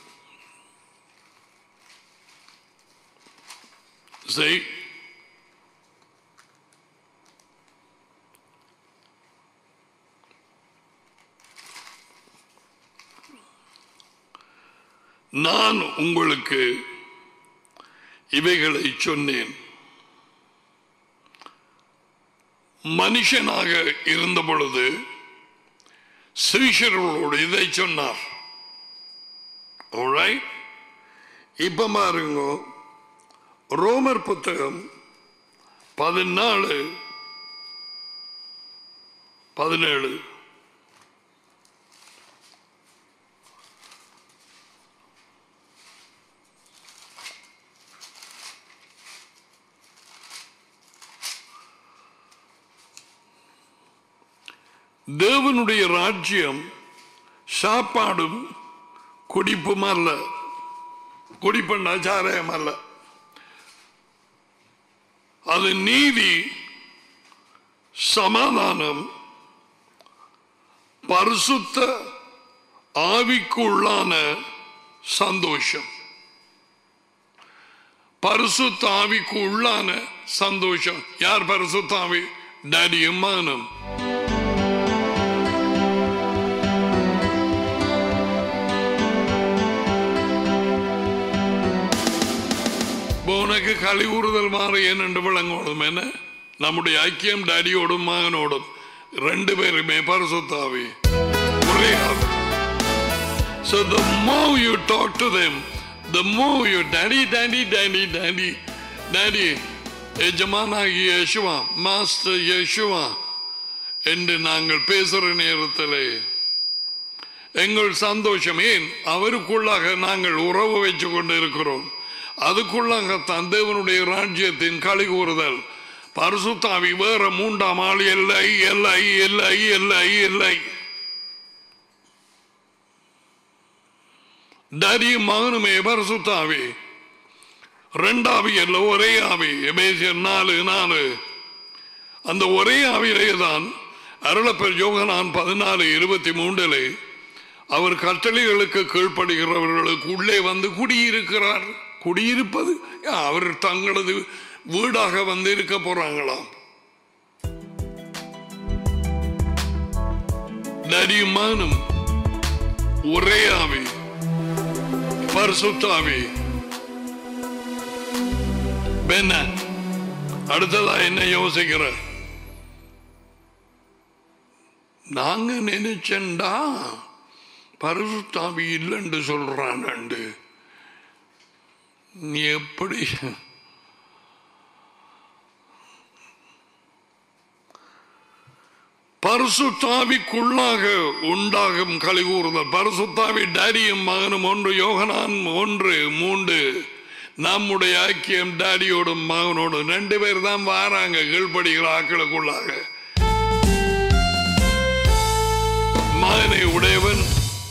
செய் நான் உங்களுக்கு இவைகளை சொன்னேன் மனுஷனாக இருந்த பொழுது சீஷர்களோடு இதை சொன்னார் Alright? இப்ப பாருங்க ரோமர் புத்தகம் பதினாலு பதினேழு தேவனுடைய ராஜ்யம் சாப்பாடும் குடிப்பும் அல்ல குடிப்புன்னா சாராயம் அல்ல அது நீதி சமாதானம் பரிசுத்த ஆவிக்குள்ளான சந்தோஷம் பரிசுத்த ஆவிக்கு உள்ளான சந்தோஷம் யார் பரிசுத்த ஆவி டேடியும் மகனும் இப்போ உனக்கு களி ஊறுதல் மாற ஏனென்று விளங்கோடும் என்ன நம்முடைய ஐக்கியம் டேடியோடும் மகனோடும் ரெண்டு பேருமே பரிசுத்தாவி ஒரு ஒரே ஆவி So the more you talk to them, the more you daddy, daddy, daddy, daddy, daddy, எஜமானாகி யேசுவா மாஸ்டர் யேசுவா என்று நாங்கள் பேசுற நேரத்தில் எங்கள் சந்தோஷம் ஏன் அவருக்குள்ளாக நாங்கள் உறவு வச்சு கொண்டு இருக்கிறோம் அதுக்குள்ளாக தான் தேவனுடைய ராஜ்யத்தின் களி கூறுதல் பரிசுத்தாவி வேற மூன்றாம் ஆள் இல்லை இல்லை இல்லை இல்லை இல்லை டரியும் மகனுமே பரிசுத்தாவி ரெண்டாவி அல்ல ஒரே ஆவி எபேசியர் நாலு நாலு அந்த ஒரே ஆவியிலே தான் அருளப்பர் யோகனான் பதினாலு இருபத்தி மூன்றிலே அவர் கட்டளைகளுக்கு கீழ்ப்படுகிறவர்களுக்கு உள்ளே வந்து குடியிருக்கிறார் குடியிருப்பது அவர் தங்களது வீடாக வந்து இருக்க போறாங்களாம் டரியும் மகனும் ஒரே ஆவி பரிசுத்தாவி பெண்ண அடுத்ததா என்ன யோசிக்கிற நாங்க நினைச்சண்டா பரிசுத்தாவி இல்லைன்னு சொல்றான் நீ எப்படி பரிசுத்தாவிக்குள்ளாக உண்டாகும் கலிகூறுதல் பரிசுத்தாவி டாடியும் மகனும் ஒன்று யோகனான் ஒன்று மூன்று நம்முடைய ஐக்கியம் டாடியோடும் மகனோடும் ரெண்டு பேர் தான் வாராங்க கீழ்படுகிற ஆக்களுக்குள்ளாக மகனை உடையவன்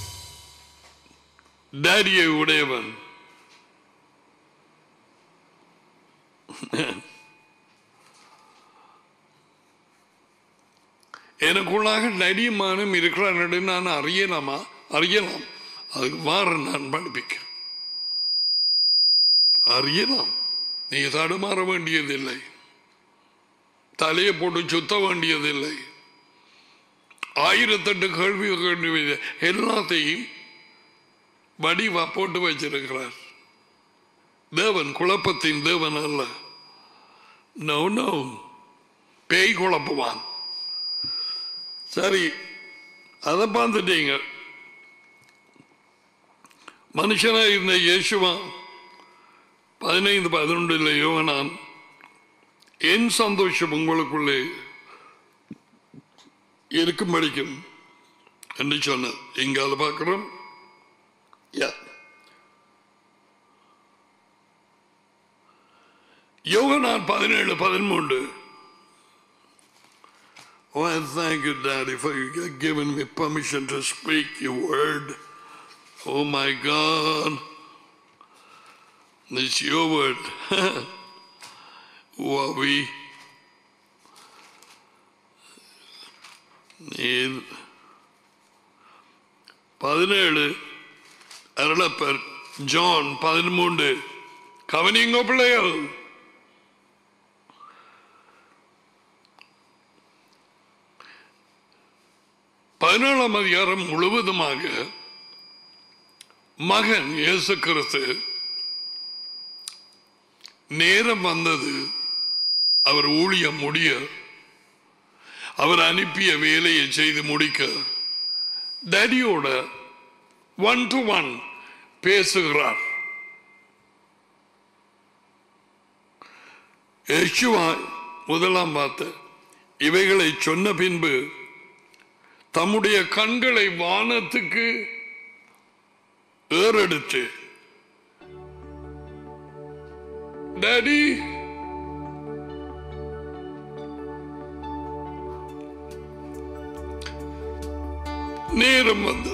டாடியை உடையவன் எனக்குள்ளாக நடியமானம் இருக்கிறான் நான் அறியலாமா அறியலாம் அதுக்கு மாற நான் படிப்பிக்கிறேன் அறியலாம் நீ தடுமாற வேண்டியதில்லை தலையை போட்டு சுத்த வேண்டியதில்லை ஆயிரத்தெட்டு கேள்வி கேள்வி எல்லாத்தையும் வடிவா போட்டு வச்சிருக்கிறார் தேவன் குழப்பத்தின் தேவன் அல்ல நோ நோ பேய் குழப்புவான் சரி அதை பார்த்துட்டீங்க மனுஷனா இருந்த இயேசுவா பதினைந்து பதினொன்றில் யோகனான் என் சந்தோஷம் உங்களுக்குள்ளே இருக்கும் படிக்கும் என்று சொன்ன இங்க அதை பார்க்கிறோம் யோகனான் பதினேழு பதிமூன்று Oh, I thank you, Daddy, for you giving me permission to speak your word. Oh, my God. It's your word. Who are we? நீர் பதினேழு அருளப்பர் ஜான் பதிமூன்று கவனிங்க பிள்ளைகள் பதினேழாம் அதிகாரம் முழுவதுமாக மகன் இயேசு கிறிஸ்து நேரம் வந்தது அவர் ஊழியம் முடிய அவர் அனுப்பிய வேலையை செய்து முடிக்க டேடியோட ஒன் டு ஒன் பேசுகிறார் யேசுவா முதலாம் பார்த்த இவைகளை சொன்ன பின்பு தம்முடைய கண்களை வானத்துக்கு ஏறெடுத்து டாடி நேரம் வந்தது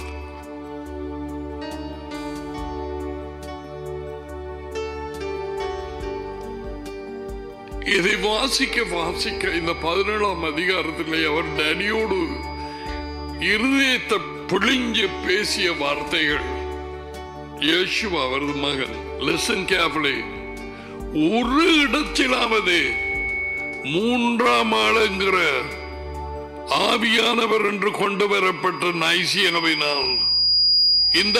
இதை வாசிக்க வாசிக்க இந்த பதினேழாம் அதிகாரத்திலே அவர் டேடியோடு இருதயத்தை பிழிஞ்சு பேசிய வார்த்தைகள் இயேசு அவரது மகன் லிசன் கேர்ஃபுல்லி ஒரு இடத்திலாவது மூன்றாம் ஆளுங்கிற ஆவியானவர் என்று கொண்டு வரப்பட்ட நைசியனவினால் இந்த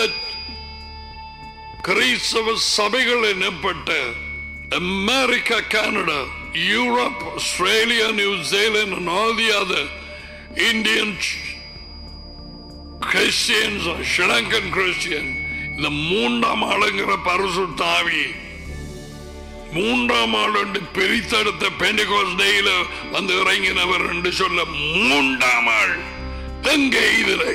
கிறிஸ்தவ சபைகள் எனப்பட்ட America Canada Europe Australia New Zealand and all the other Indian Christians Sri Lankan Christian இந்த மூன்றாம் ஆளுங்கிற பரிசுத்தாவி மூன்றாம் ஆள் என்று பிரித்தெடுத்த பெண்டிகோஸ் டேயில வந்து இறங்கினவர் என்று சொல்ல மூன்றாம் ஆள் எங்கே இதில்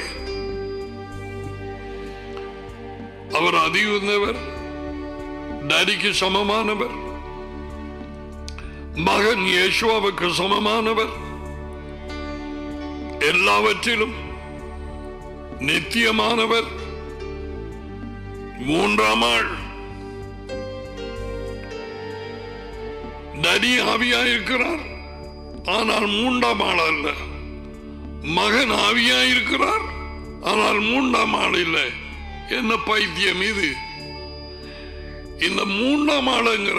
அவர் அதிகுந்தவர் டடிக்கு சமமானவர் மகன் யேசுவாவுக்கு சமமானவர் எல்லாவற்றிலும் நித்தியமானவர் மூன்றாம் ஆள் நடி ஆவியாயிருக்கிறார் ஆனால் மூன்றாம் ஆள் அல்ல மகன் ஆவியாயிருக்கிறார் ஆனால் மூன்றாம் ஆள் இல்லை என்ன பைத்தியம் இது இந்த மூன்றாம் ஆளுங்கிற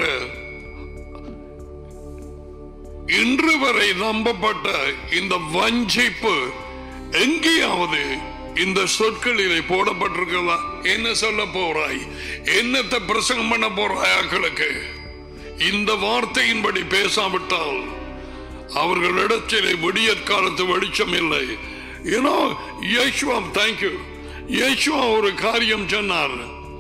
இன்று வரை நம்பப்பட்ட இந்த வஞ்சிப்பு எங்கேயாவது இந்த சொற்களிலே போடப்பட்டிருக்கிறதா என்ன சொல்ல போறாய் என்னத்தை பிரசங்கம் பண்ண போறாய் ஆக்களுக்கு இந்த வார்த்தையின்படி பேசாவிட்டால் அவர்களிடத்திலே விடியற்காலத்து வெளிச்சம் இல்லை ஏன்னா யேசுவா தேங்க்யூ யேசுவா ஒரு காரியம் சொன்னார்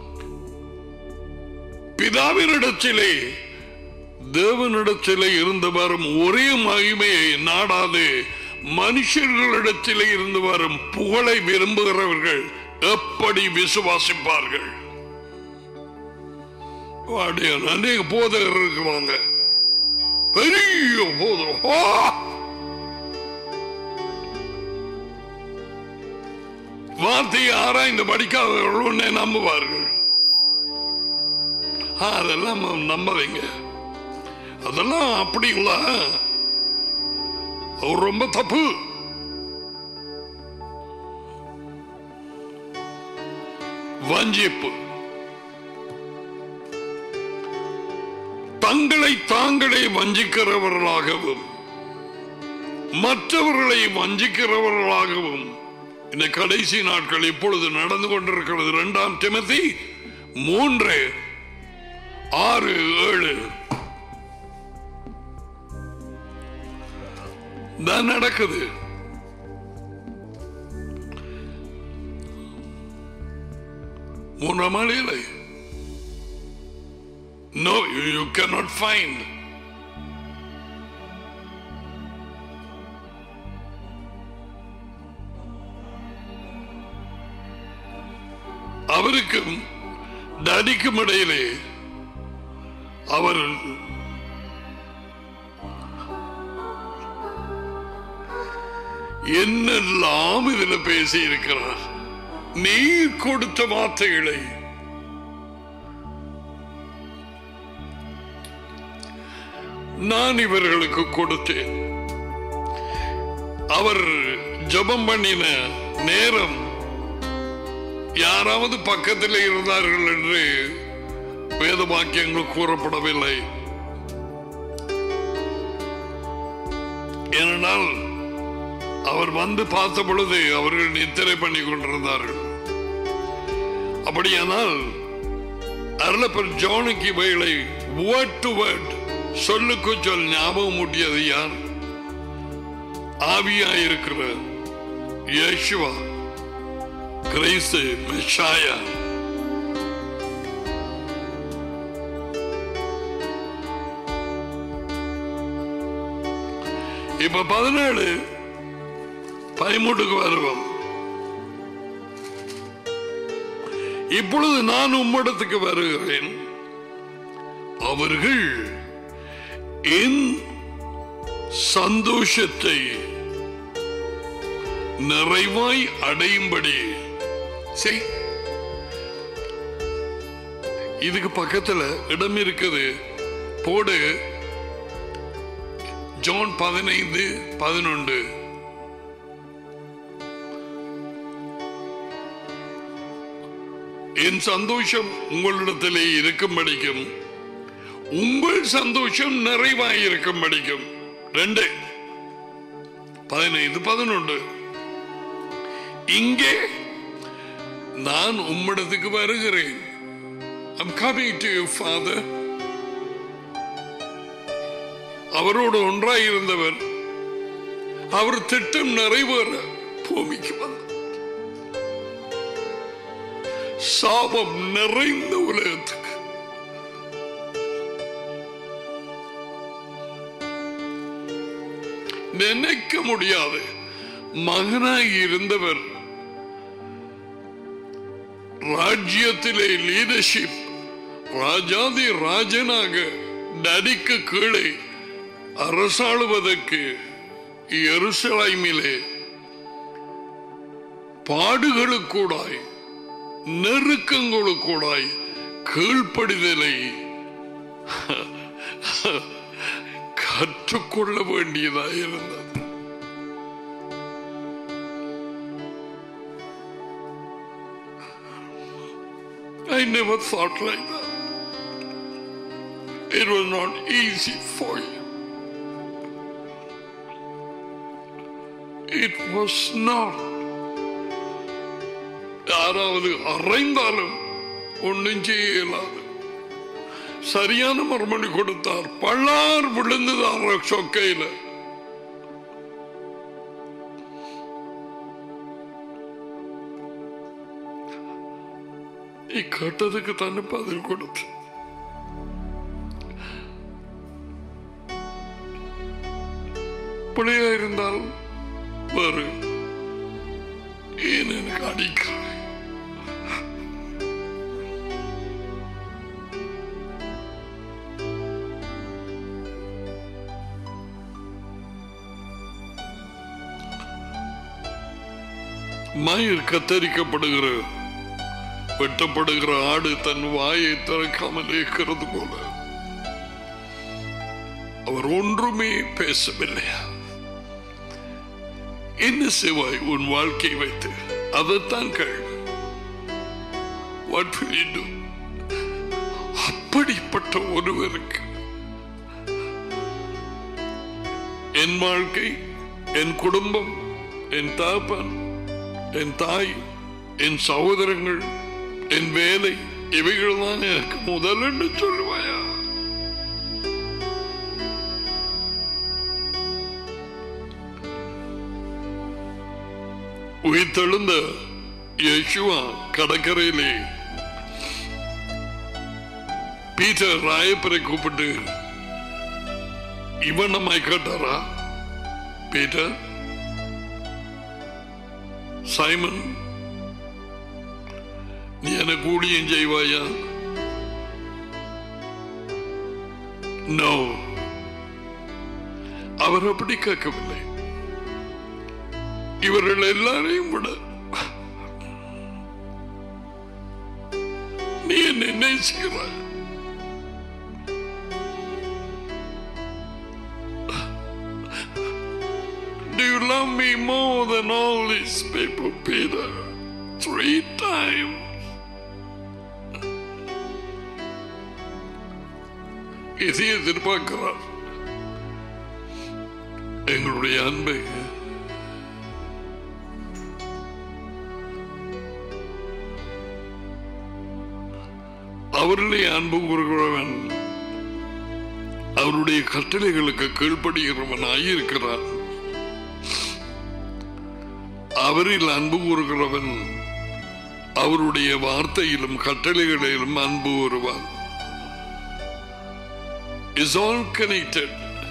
பிதாவினிடத்திலே தேவனிடத்திலே இருந்து வரும் ஒரே மகிமையை நாடாது மனுஷர்களிடத்திலே இருந்து வரும் புகழை விரும்புகிறவர்கள் எப்படி விசுவாசிப்பார்கள் வாடியான் அநேக போதகர் இருக்குவாங்க பெரிய போதகம் ஆ! வார்த்தையை ஆராய்ந்து படிக்காதவர்கள் உன்னை நம்புவார்கள் ஆ, அதெல்லாம் நம்பாதீங்க அதெல்லாம் அப்படி இல்ல அவர் ரொம்ப தப்பு வஞ்சிப்பு தங்களை தாங்களே வஞ்சிக்கிறவர்களாகவும் மற்றவர்களை வஞ்சிக்கிறவர்களாகவும் இந்த கடைசி நாட்கள் இப்பொழுது நடந்து கொண்டிருக்கிறது இரண்டாம் டிமதி மூன்று ஆறு ஏழு தான் நடக்குது மூன்றாம் ஆளில்லை No, you, you cannot find. அவருக்கும் டடிக்கும் இடையிலே அவர் என்னெல்லாம் இதுல பேசி இருக்கிறார் நீர் கொடுத்த வார்த்தைகளை நான் இவர்களுக்கு கொடுத்தேன் அவர் ஜெபம் பண்ணின நேரம் யாராவது பக்கத்தில் இருந்தார்கள் என்று வேத வாக்கியங்கள் கூறப்படவில்லை ஏனென்றால் அவர் வந்து பார்த்த பொழுது அவர்கள் நித்திரை பண்ணி கொண்டிருந்தார்கள் அப்படியானால் அருளப்பர் ஜோனுக்கு இவைகளை வேர்ட் டு வேர்ட் சொல்லுக்கு சொல் ஞாபகம் ஊட்டியது யார் ஆவியாயிருக்கிற இயேசுவா கிறிஸ்து மெஷாயா இப்ப பதினேழு பதிமூட்டுக்கு வருவோம் இப்பொழுது நான் உம்மிடத்துக்கு வருகிறேன் அவர்கள் என் சந்தோஷத்தை நிறைவாய் அடையும்படி செய் இதுக்கு பக்கத்துல இடம் இருக்குது போடு ஜோன் பதினைந்து பதினொன்று என் சந்தோஷம் உங்களிடத்திலே இருக்கும்படிக்கும் உங்கள் சந்தோஷம் நிறைவாயிருக்கும்படிக்கும் ரெண்டு பதினைந்து பதினொன்று இங்கே நான் உம்மிடத்துக்கு வருகிறேன் I'm coming to you, Father. அவரோடு ஒன்றாயிருந்தவர் அவர் திட்டம் நிறைவேற பூமிக்கு வந்தார் சாபம் நிறைந்த உலகத்துக்கு நினைக்க முடியாது மகனாய் இருந்தவர் ராஜ்யத்திலே லீடர்ஷிப் ராஜாதி ராஜனாக நடிக்கு கீழே அரசாளுவதற்கு எருசலைமிலே பாடுகளுக்கூடாய் நெருக்கங்களுக்கூடாய் கீழ்ப்படிதலை கற்றுக்கொள்ள வேண்டியதாக இருந்தது I never thought like that. It was not easy for you. It was not. யாராவது அறைந்தாலும் ஒன்றும் செய்ய இயலாது சரியான மறுமொழி கொடுத்தார் பள்ளார் விழுந்ததார் சொக்கையில நீ கேட்டதுக்கு தானே பதில் கொடுத்து பிள்ளையா இருந்தால் வேறு ஏன் எனக்கு அடிக்கிறாய் மயிர் கத்தரிக்கப்படுகிற வெட்டப்படுகிற ஆடு தன் வாயை திறக்காமல் இருக்கிறது போல அவர் ஒன்றுமே பேசவில்லையா என்ன செய்வாய் உன் வாழ்க்கை வைத்து அதைத்தான் கேள்வி What will you do? அப்படிப்பட்ட ஒருவருக்கு என் வாழ்க்கை என் குடும்பம் என் தாப்பன் என் தாய் என் சகோதரங்கள் என் வேலை இவைகள் தான் எனக்கு முதல் என்று சொல்லுவாயா உயிர்த்தெழுந்த யேசுவா கடற்கரையிலே பீட்டர் ராயப்பரை கூப்பிட்டு இவன் நம்மை கேட்டாரா பீட்டர் சைமன் நீ எனக்கு ஊழியம் செய்வாயா நோ அவர் அப்படி கேட்கவில்லை இவர்கள் எல்லாரையும் விட நீ என்னை நேசிக்கிறாய் Do you love me more than all these people, Peter? Three times. இது எதிர்பார்க்கிறார் எங்களுடைய அன்பை அவரிலே அன்பு கூறுகிறவன் அவருடைய கட்டளைகளுக்கு கீழ்ப்படுகிறவன் ஆகியிருக்கிறான் அவரில் அன்பு கூறுகிறவன் அவருடைய வார்த்தையிலும் கட்டளைகளிலும் அன்பு கூறுவான் is all connected.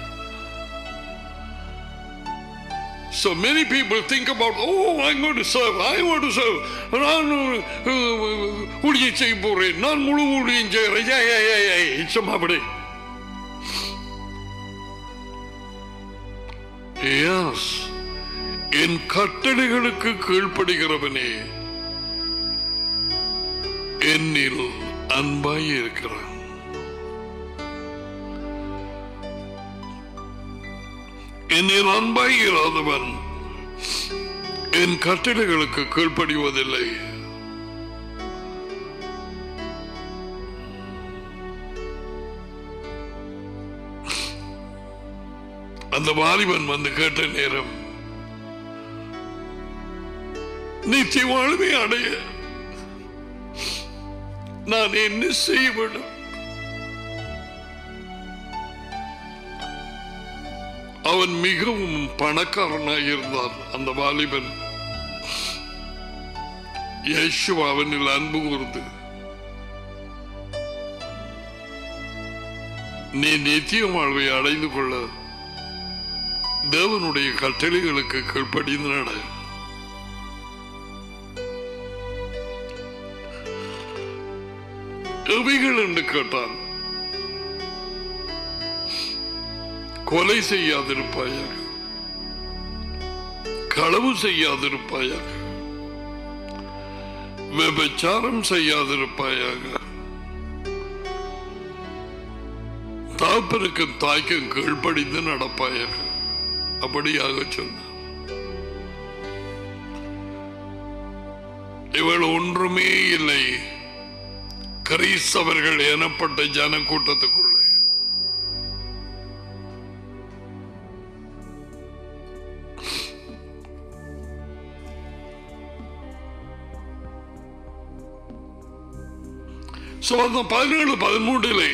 So many people think about, oh, I'm going to serve, I want to serve. நான் uh, ஊழியம் செய்ய போறேன் நான் முழு ஊழியம் செய்கிறேன் ஏய், ஏய், ஏய், ஏய், சும்மா அப்படி Yes. என் கட்டளைகளுக்கு கீழ்ப்படுகிறவனே என்னில் அன்பாய் இருக்கிறான் என்னில் அன்பாய் இராதவன் என் கட்டளைகளுக்கு கீழ்ப்படிவதில்லை அந்த வாலிபன் வந்து கேட்ட நேரம் நித்திய வாழ்வை அடைய நான் என்ன செய்ய வேண்டும் அவன் மிகவும் பணக்காரனாக இருந்தான் அந்த வாலிபன் இயேசு அவனில் அன்பு கூர்ந்து நீ நித்திய வாழ்வை அடைந்து கொள்ள தேவனுடைய கட்டளைகளுக்கு கீழ்ப்படிந்து நட எவைகள் என்று கேட்டான் கொலை செய்யாதிருப்பாயாக களவு செய்யாதிருப்பாயாக விபச்சாரம் செய்யாதிருப்பாயாக தாப்பருக்கு தாய்க்கும் கீழ்ப்படிந்து நடப்பாயாக அப்படியாக சொன்னார் இவள் ஒன்றுமே இல்லை கிறிஸ்தவர்கள் எனப்பட்ட ஜன கூட்டத்துக்குள்ளே So, அந்த பதினேழு பதிமூன்றிலே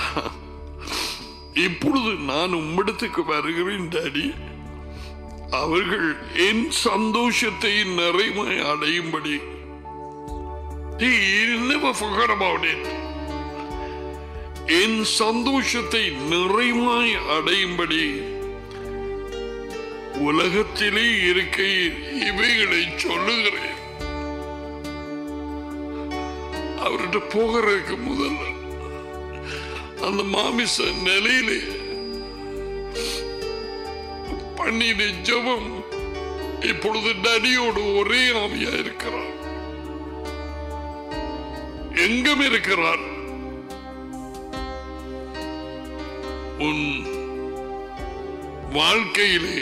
இப்பொழுது நான் உம்மிடத்துக்கு வருகிறேன் டாடி அவர்கள் என் சந்தோஷத்தை நிறைமை அடையும்படி He never forgot about it. என் சந்தோஷத்தை நிறைமாய் அடையும்படி உலகத்திலே இருக்கையில் இவைகளை சொல்லுகிறேன் அவர்கிட்ட போகிறதுக்கு முதல்ல அந்த மாமிச நிலையிலே பண்ணின ஜெபம் இப்பொழுது நடியோடு ஒரே ஆவியா இருக்கிறார் எங்கும் இருக்கிறார் உன் வாழ்க்கையிலே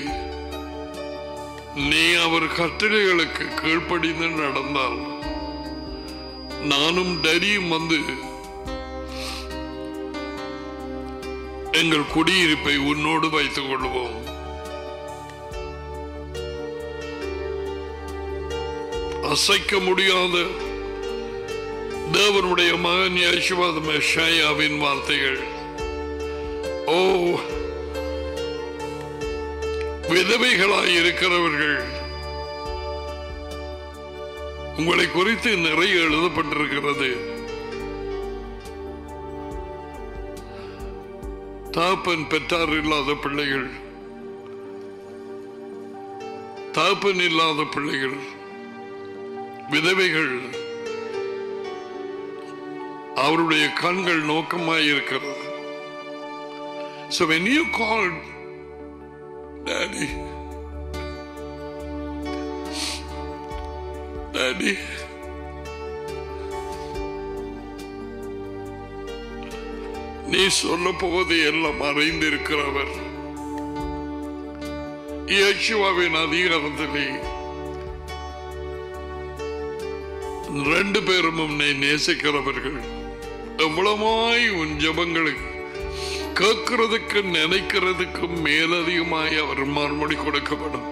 நீ அவர் கட்டளைகளுக்கு கீழ்ப்படிந்து நடந்தால் நானும் டரியும் வந்து எங்கள் குடியிருப்பை உன்னோடு வைத்துக் கொள்வோம் அசைக்க முடியாத தேவனுடைய மகன் யசுவாத மெஷாயாவின் வார்த்தைகள் ஓ விதவைகளாய் இருக்கிறவர்கள் உங்களை குறித்து நிறைய எழுதப்பட்டிருக்கிறது தாப்பன் பெற்றார் இல்லாத பிள்ளைகள் தாப்பன் இல்லாத பிள்ளைகள் விதவைகள் அவருடைய கண்கள் நோக்கமாய் இருக்கிறது So when you call Daddy, Daddy, நீ சொல்ல போவது எல்லாம் அறிந்திருக்கிறவர் இயேசுவாவின் அதிகாரத்திலே ரெண்டு பேரும் உன்னை நேசிக்கிறவர்கள் எவ்வளவாய் உன் ஜபங்களுக்கு கேட்கிறதுக்கு நினைக்கிறதுக்கு மேலதிகமாய் அவர் மறுமொழி கொடுக்கப்படும்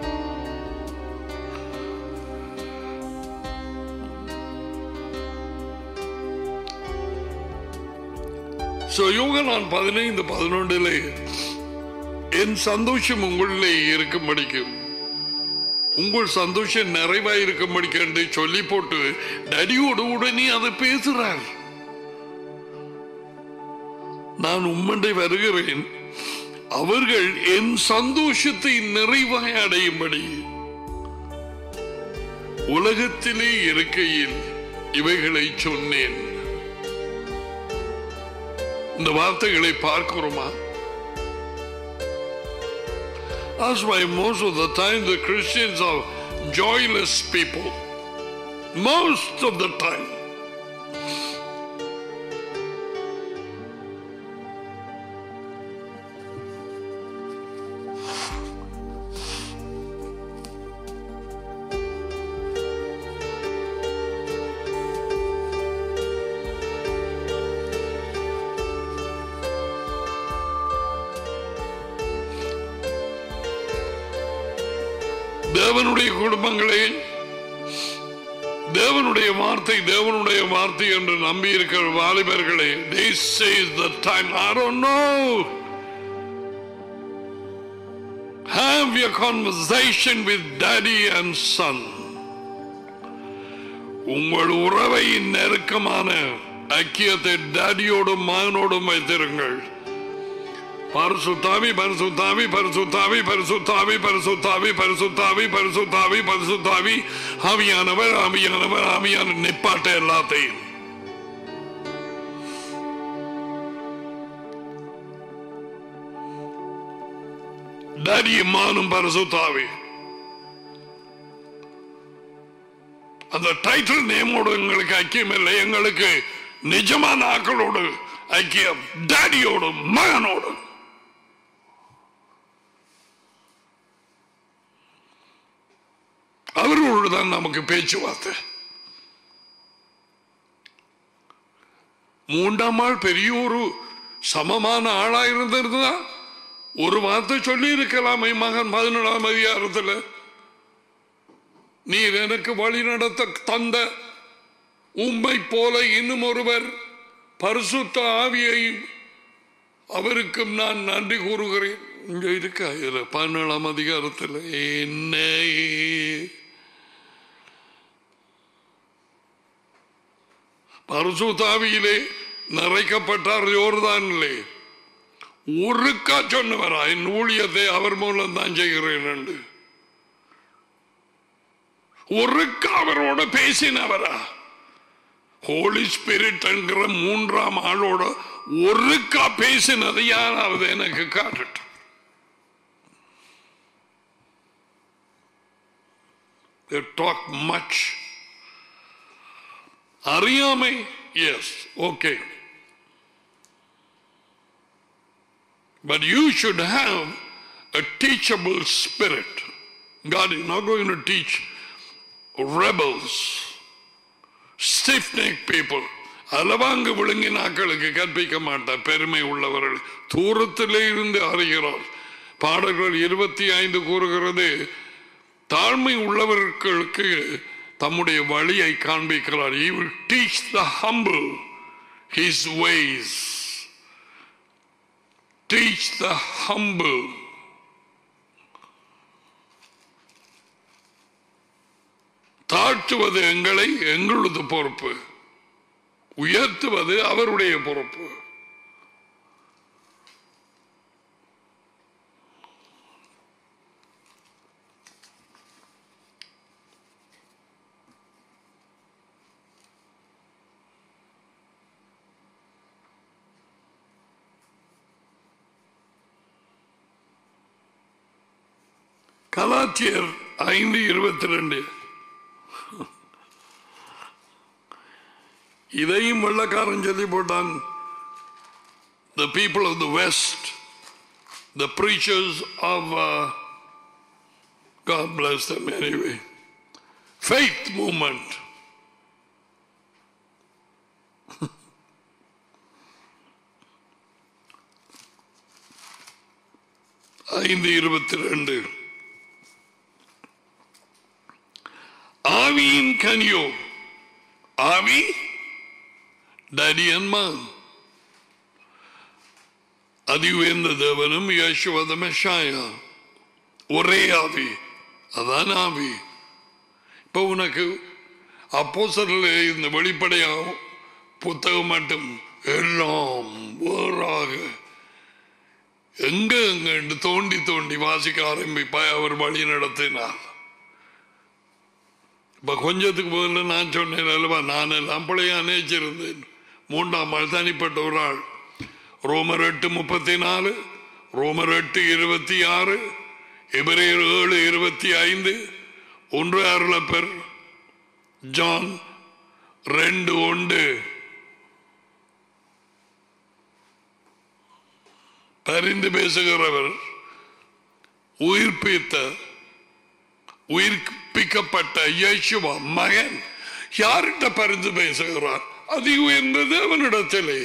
So, யோகனான் பதினைந்து பதினொன்றிலே என் சந்தோஷம் உங்களிலே இருக்கும்படிக்கும் உங்கள் சந்தோஷம் நிறைவாய் இருக்கும்படிக்கு என்று சொல்லி போட்டு டடியோடு உடனே அதை பேசுறார் நான் உம்மண்டை வருகிறேன் அவர்கள் என் சந்தோஷத்தை நிறைவாய் அடையும்படி உலகத்திலே இருக்கையில் இவைகளை சொன்னேன் இந்த வார்த்தைகளை பார்க்கிறோமா That's why most of the time the Christians are joyless people. Most of the time. தேவனுடைய குடும்பங்களே தேவனுடைய வார்த்தை தேவனுடைய வார்த்தை என்று நம்பி இருக்கிற வாலிபர்களே this is the time I don't know have your conversation with daddy and son உங்கள் உறவை நெருக்கமான ஐக்கியத்தை டேடியோடும் மகனோடும் வைத்திருங்கள் பரிசுத்தாவி பரிசுத்தாவி பரிசுத்தாவி பரிசுத்தாவி பரிசுத்தாவி பரிசுத்தாவி பரிசுத்தாவி பரிசுத்தாவி ஆவியானவர் ஆவியானவர் ஆவியான நிப்பாட்ட எல்லாத்தையும் டேடியும் மானும் பரிசுத்தாவி அந்த டைட்டில் நேமோடு எங்களுக்கு ஐக்கியம் இல்லை எங்களுக்கு நிஜமான ஆக்களோடு ஐக்கியம் டேடியோடு மகனோடு அவர்களோடு தான் நமக்கு பேச்சுவார்த்தை மூன்றாம் ஆள் பெரிய ஒரு சமமான ஆளா இருந்திருந்தா ஒரு வார்த்தை சொல்லி இருக்கலாமே மகன் பதினேழாம் அதிகாரத்தில் நீர் எனக்கு வழி நடத்த தந்த உம்மை போல இன்னும் ஒருவர் பரிசுத்த ஆவியையும் அவருக்கும் நான் நன்றி கூறுகிறேன் இங்க இருக்கா இதுல பதினேழாம் அதிகாரத்தில் என்ன பரிசுத்தாவியிலே நிறைக்கப்பட்டார் யோர்தானிலே ஒருக்கா சொன்னவரா என் ஊழியத்தை அவர் மூலம் தான் செய்கிறேன் என்று ஒருக்கா அவரோட பேசினவரா ஹோலி ஸ்பிரிட் என்கிற மூன்றாம் ஆளோட ஒருக்கா பேசினது யாராவது எனக்கு காட்டட்டும் They talk much. அறியாமை yes okay But you should have a teachable spirit. God is not going to teach rebels, stiff necked people. அலவாங்கு விழுங்கினாக்களுக்கு கற்பிக்க மாட்டார் பெருமை உள்ளவர்கள் தூரத்திலே இருந்து அறிகிறார் பாடல்கள் இருபத்தி ஐந்து கூறுகிறது தாழ்மை உள்ளவர்களுக்கு தம்முடைய வழியை காண்பிக்கிறார் he will teach the humble his ways teach the humble தாழ்த்துவது எங்களை எங்களது பொறுப்பு உயர்த்துவது அவருடைய பொறுப்பு கலாச்சியர் ஐந்து இருபத்தி ரெண்டு இதையும் வெள்ளக்காரன் சொல்லி போட்டான் the people of the west the preachers of uh, god bless them anyway faith movement ஐந்து இருபத்தி ரெண்டு ஆவியின் கனியோ ஆவி ഡരിയന്മാൻ അതിവേന്ത ദേവനും യേശുവത മെഷായ ஒரே ஆவி அதான் ஆவி இப்போ உனக்கு அப்போ இந்த வெளிப்படையா புத்தகம் மட்டும் எல்லாம் வேறாக எங்க எங்க தோண்டி தோண்டி வாசிக்க ஆரம்பிப்பாய் அவர் வழி நடத்தினார் இப்ப கொஞ்சத்துக்கு முதல்ல நான் சொன்னேன் அல்லவா நான் எல்லாம் பிள்ளைய அநேச்சிருந்தேன் மூன்றாம் ஆள் தனிப்பட்ட ஒரு ஆள் ரோமர் எட்டு முப்பத்தி நாலு ரோமர் எட்டு இருபத்தி ஆறு எபிரேயர் ஏழு இருபத்தி ஐந்து ஒன்று அருளப்பெர் ஜான் ரெண்டு ஒன்று பரிந்து பேசுகிறவர் உயிர்ப்பித்த உயிர்ப்பிக்கப்பட்ட இயேசுவா மகன் யார்கிட்ட பரிந்து பேசுகிறார் அதி உயர்ந்த தேவனிடத்திலே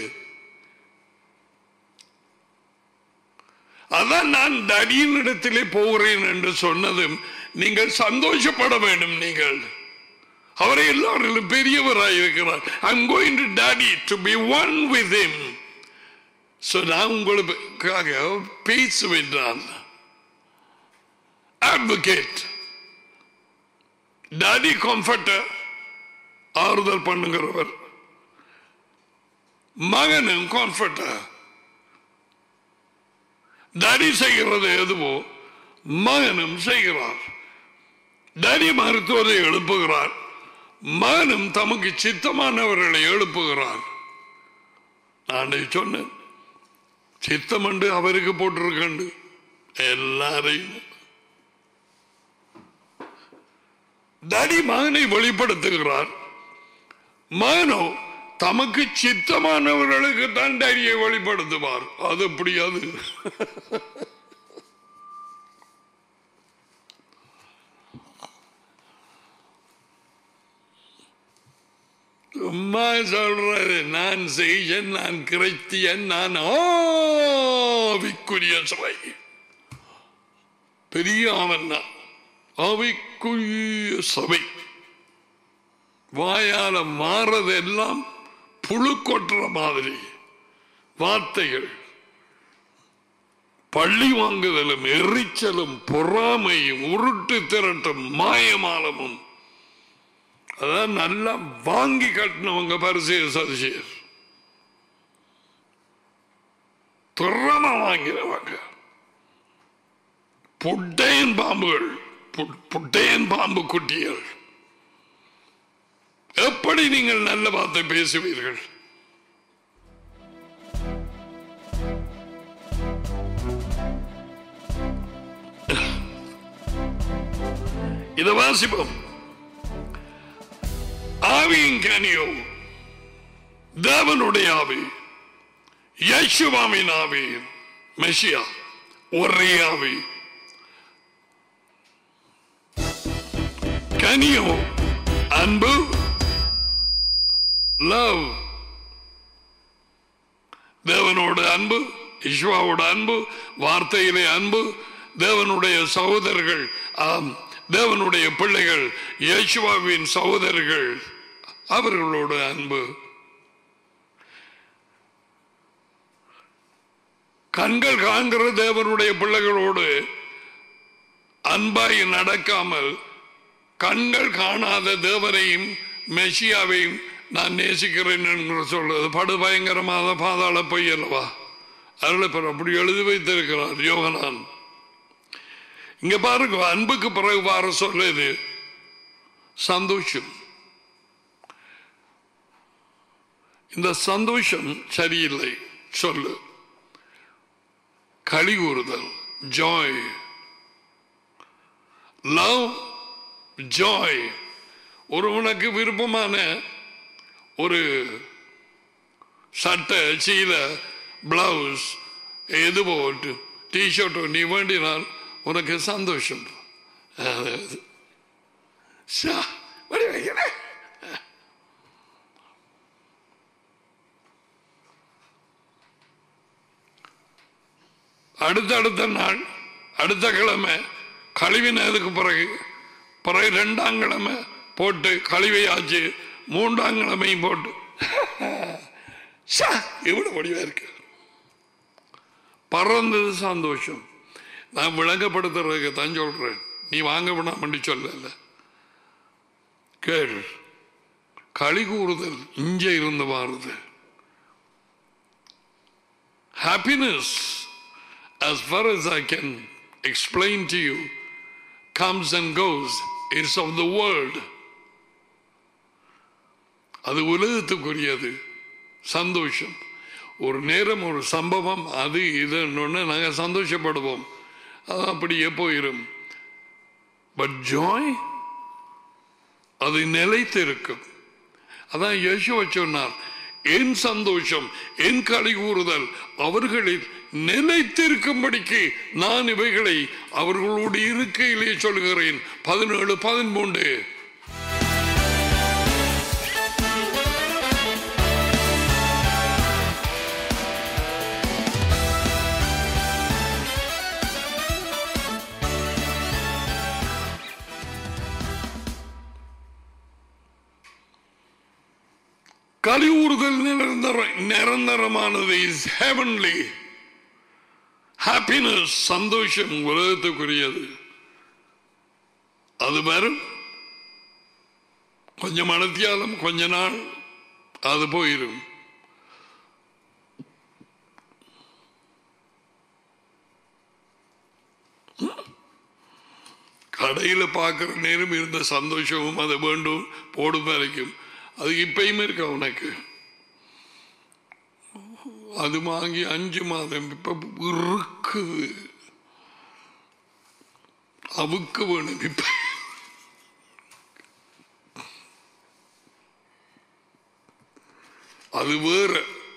அதான் நான் தடியின் இடத்திலே போகிறேன் என்று சொன்னதும் நீங்கள் சந்தோஷப்பட வேண்டும் நீங்கள் அவரை எல்லாரிலும் பெரியவராய் இருக்கிறார் I'm going to daddy to be one with him so நான் உங்களுக்காக பேசுவேன் நான் advocate டாடி கம்ஃபர்டர் ஆறுதல் பண்ணுகிறவர் மகனும் கான்ஃபர்டர் டடி செய்கிறது எதுவோ மகனும் செய்கிறார் டடி மருத்துவரை எழுப்புகிறார் மகனும் தமக்கு சித்தமானவர்களை எழுப்புகிறார் நான் சொன்னேன் சித்தம் என்று அவருக்கு போட்டிருக்கண்டு எல்லாரையும் டடி மகனை வெளிப்படுத்துகிறார் மகனோ தமக்கு சித்தமானவர்களுக்கு தான் டடியை வெளிப்படுத்துவார் அது எப்படியாது சும்மா சொல்றாரு நான் செய்யன் நான் கிறிஸ்தியன் நான் ஆவிக்குரிய சபை பெரிய அவன் தான் ஆவிக்குரிய சபை வாயால மாறதெல்லாம் புழு கொட்டுற மாதிரி வார்த்தைகள் பள்ளி வாங்குதலும் எரிச்சலும் பொறாமையும் உருட்டு திரட்டும் மாயமாலமும் அதான் நல்லா வாங்கி கட்டினவங்க பரிசெய சதிசியர் துறமா வாங்கினவங்க புட்டையன் பாம்புகள் பு- புட்டையன் பாம்பு குட்டிகள் எப்படி நீங்கள் நல்ல வார்த்தை பேசுவீர்கள் இதை வாசிப்போம் ஆவியின் கனியோ தேவனுடைய ஆவி யேசுவாமின் ஆவி மெஷியா ஒரே ஆவி கனியோ அன்பு லவ் தேவனோட அன்பு இஸ்வாவோட அன்பு வார்த்தையிலே அன்பு தேவனுடைய சகோதரர்கள் ஆம், தேவனுடைய பிள்ளைகள் இயேசுவாவின் சகோதரர்கள் அவர்களோட அன்பு கண்கள் காண்கிற தேவனுடைய பிள்ளைகளோடு அன்பாய் நடக்காமல் கண்கள் காணாத தேவனையும் மெஷியாவையும் நான் நேசிக்கிறேன் என்று சொல்றது படு பயங்கரமான பாதாள பொய் அல்லவா அருளப்பர் அப்படி எழுதி வைத்திருக்கிறார் யோகனான் இங்க பாருங்க அன்புக்கு பிறகு வார சொல்றது சந்தோஷம் இந்த சந்தோஷம் சரியில்லை சொல்லு களி கூறுதல் ஜாய் லவ் ஜாய் ஒருவனுக்கு விருப்பமான ஒரு சட்டை சீலை பிளவுஸ் எது போட்டு டிஷர்ட்டோ நீ வேண்டினால் உனக்கு சந்தோஷம் அது- சா, வடி வைக்கிறேன். அடுத்தடுத்த நாள் அடுத்த கிழமை கழுவினதுக்கு பிறகு பிறகு ரெண்டாம் கிழமை போட்டு கழுவியாச்சு மூன்றாம் கிழமையும் போட்டு சா, இவ்வளவு வடிவா இருக்கு பறந்தது சந்தோஷம் நான் விளங்கப்படுத்துறதுக்கு தான் சொல்றேன் நீ வாங்க வேணாம் சொல்லல கேள் களி கூறுதல் இங்கே இருந்து மாறுது happiness as far as I can explain to you comes and goes it's of the world அது உலகத்துக்குரியது சந்தோஷம் ஒரு நேரம் ஒரு சம்பவம் அது இதுன்னு நாங்கள் சந்தோஷப்படுவோம் அது அப்படியே போயிரும் பட் ஜாய் அது நிலைத்திருக்கும் அதான் யேசுவ சொன்னார் என் சந்தோஷம் என் களி கூறுதல் அவர்களில் நிலைத்திருக்கும்படிக்கு நான் இவைகளை அவர்களோடு இருக்கையிலே சொல்கிறேன் பதினேழு பதிமூன்று கலியூறுதல் நிரந்தர நிரந்தரமானது இஸ் ஹெவன்லி ஹாப்பினஸ் சந்தோஷம் உலகத்துக்குரியது அது வரும் கொஞ்சம் மனத்தியாலும் கொஞ்ச நாள் அது போயிரும் கடையில் பார்க்குற நேரம் இருந்த சந்தோஷமும் அதை வேண்டும் போடும் வரைக்கும் அது இப்பயும் இருக்கு உனக்கு அது வாங்கி அஞ்சு மாதம் இப்ப இருக்குது அவுக்கு வேணும் இப்ப அது வேற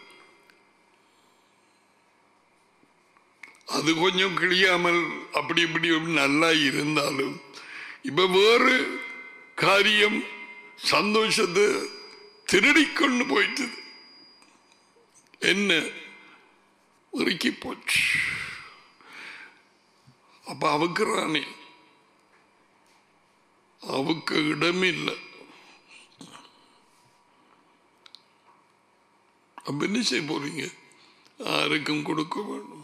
அது கொஞ்சம் கிழியாமல் அப்படி இப்படி நல்லா இருந்தாலும் இப்ப வேறு காரியம் சந்தோஷத்தை திருடிக்கொண்டு போயிட்டது என்ன உருக்கி போச்சு அப்ப அவுக்குறானே அவுக்கு இடமில்லை அப்ப என்ன செய்ய போறீங்க யாருக்கும் கொடுக்க வேணும்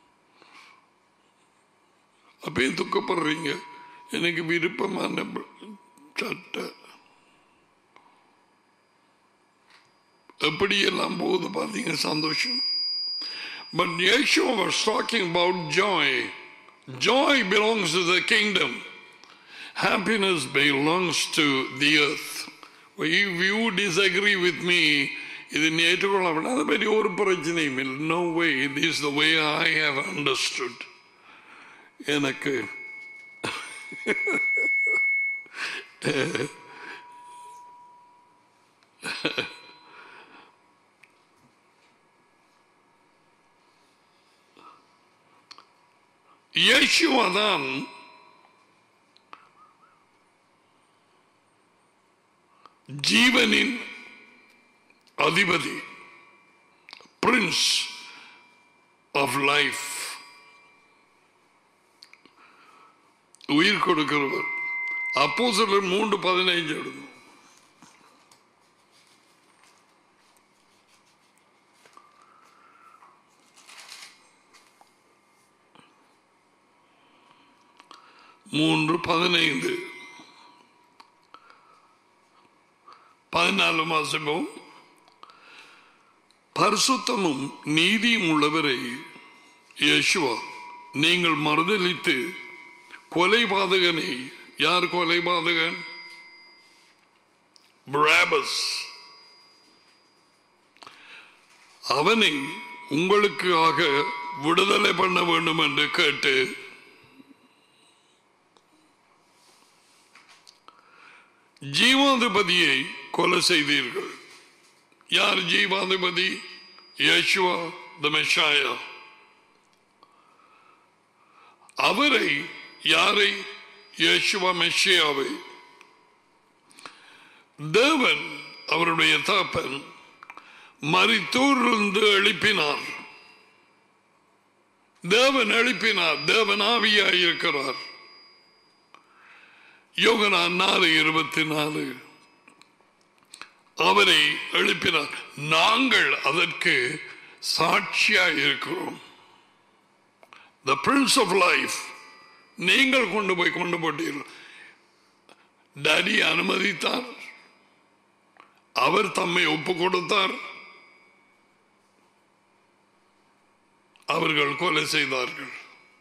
அப்பயும் துக்கப்படுறீங்க எனக்கு விருப்பமான சட்டை எப்படியெல்லாம் போகுது பார்த்தீங்க சந்தோஷம் but Yeshua was talking about joy. Joy belongs to the kingdom. Happiness belongs to the earth. If you disagree with me, இது நீ ஏற்றுக்கொள்ள வேண்டாம் அதை பற்றி ஒரு பிரச்சனையும் இல்லை நோ வே இது is the way I have understood எனக்கு இயேசுவா தான் ஜீவனின் அதிபதி பிரின்ஸ் ஆஃப் லைஃப் உயிர் கொடுக்கிறவர் அப்போ சிலர் மூன்று பதினைஞ்சு எடுக்கும் மூன்று பதினைந்து பதினாலு மாசமும் பரிசுத்தமும் நீதியும் உள்ளவரை யேசுவா நீங்கள் மறுதளித்து கொலை பாதகனை யார் கொலை பாதகன் பிராபஸ் அவனை உங்களுக்கு ஆக விடுதலை பண்ண வேண்டும் என்று கேட்டு ஜீவாதிபதியை கொலை செய்தீர்கள் யார் ஜீவாதிபதி யேசுவா த மெஷாயா அவரை யாரை யேசுவா மெஷியாவை தேவன் அவருடைய தாப்பன் மறித்தூரிலிருந்து எழுப்பினார் தேவன் எழுப்பினார் தேவன் ஆவியாயிருக்கிறார் யோகனா நாலு இருபத்தி நாலு அவரை எழுப்பினார் நாங்கள் அதற்கு சாட்சியாக இருக்கிறோம் த பிரின்ஸ் ஆஃப் லைஃப் நீங்கள் கொண்டு போய் கொண்டு போட்டீர்கள் டேடி அனுமதித்தார் அவர் தம்மை ஒப்பு கொடுத்தார் அவர்கள் கொலை செய்தார்கள்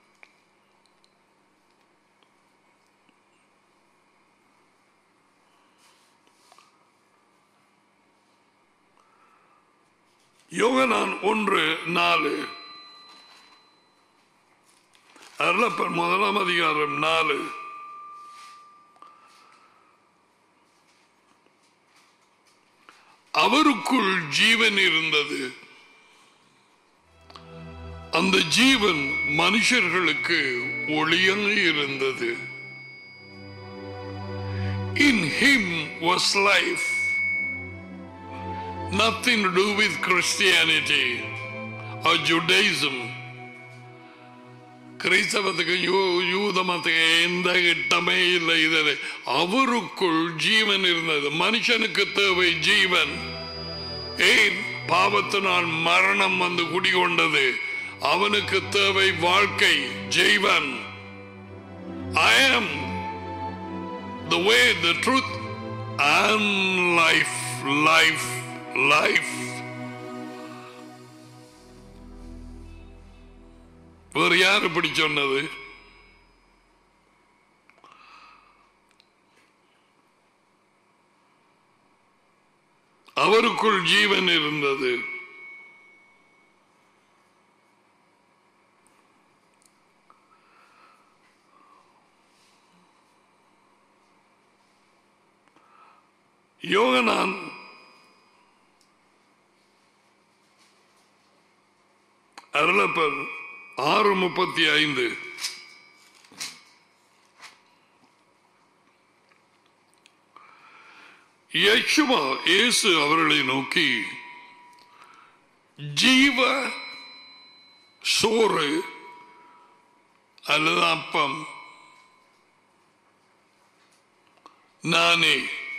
யோகனான் ஒன்று நாலு அருளப்பன் முதலாம் அதிகாரம் நாலு அவருக்குள் ஜீவன் இருந்தது அந்த ஜீவன் மனுஷர்களுக்கு ஒளியாக இருந்தது in him was life nothing to do with Christianity or Judaism. கிறிஸ்தவத்துக்கு யூ- யூத மதத்துக்கு எந்த இட்டமே இல்லை இதில் அவருக்குள் ஜீவன் இருந்தது மனுஷனுக்கு தேவை ஜீவன் ஏன் பாவத்தினால் மரணம் வந்து குடிகொண்டது அவனுக்கு தேவை வாழ்க்கை ஜீவன் ஐ am the way, the truth and life, life, life. வேறு யார் இப்படி சொன்னது அவருக்குள் ஜீவன் இருந்தது யோகனான் அருளப்பர் ஆறு முப்பத்தி ஐந்து யேசுவா இயேசு அவர்களை நோக்கி ஜீவ சோறு அல்லது அப்பம் நானே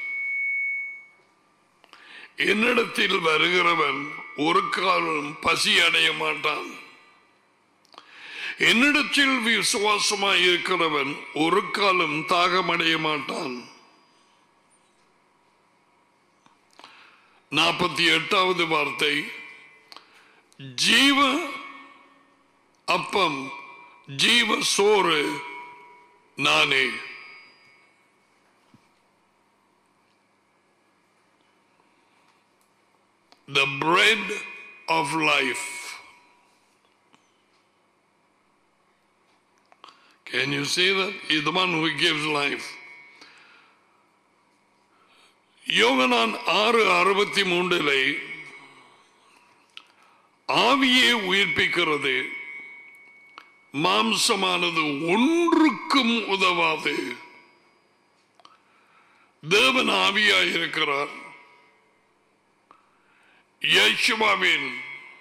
என்னிடத்தில் வருகிறவன் ஒரு காலம் பசி அடைய மாட்டான் என்னிடத்தில் விசுவாசமாய் இருக்கிறவன் ஒரு காலம் தாகமடைய மாட்டான் நாற்பத்தி எட்டாவது வார்த்தை ஜீவ அப்பம் ஜீவ சோறு நானே the bread of life. Can you see that? He's the one who gives life. யோகனான் ஆறு அறுபத்தி மூன்றிலே ஆவியே உயிர்ப்பிக்கிறது மாம்சமானது ஒன்றுக்கும் உதவாது தேவன் ஆவியாயிருக்கிறார் யேசுவாவின்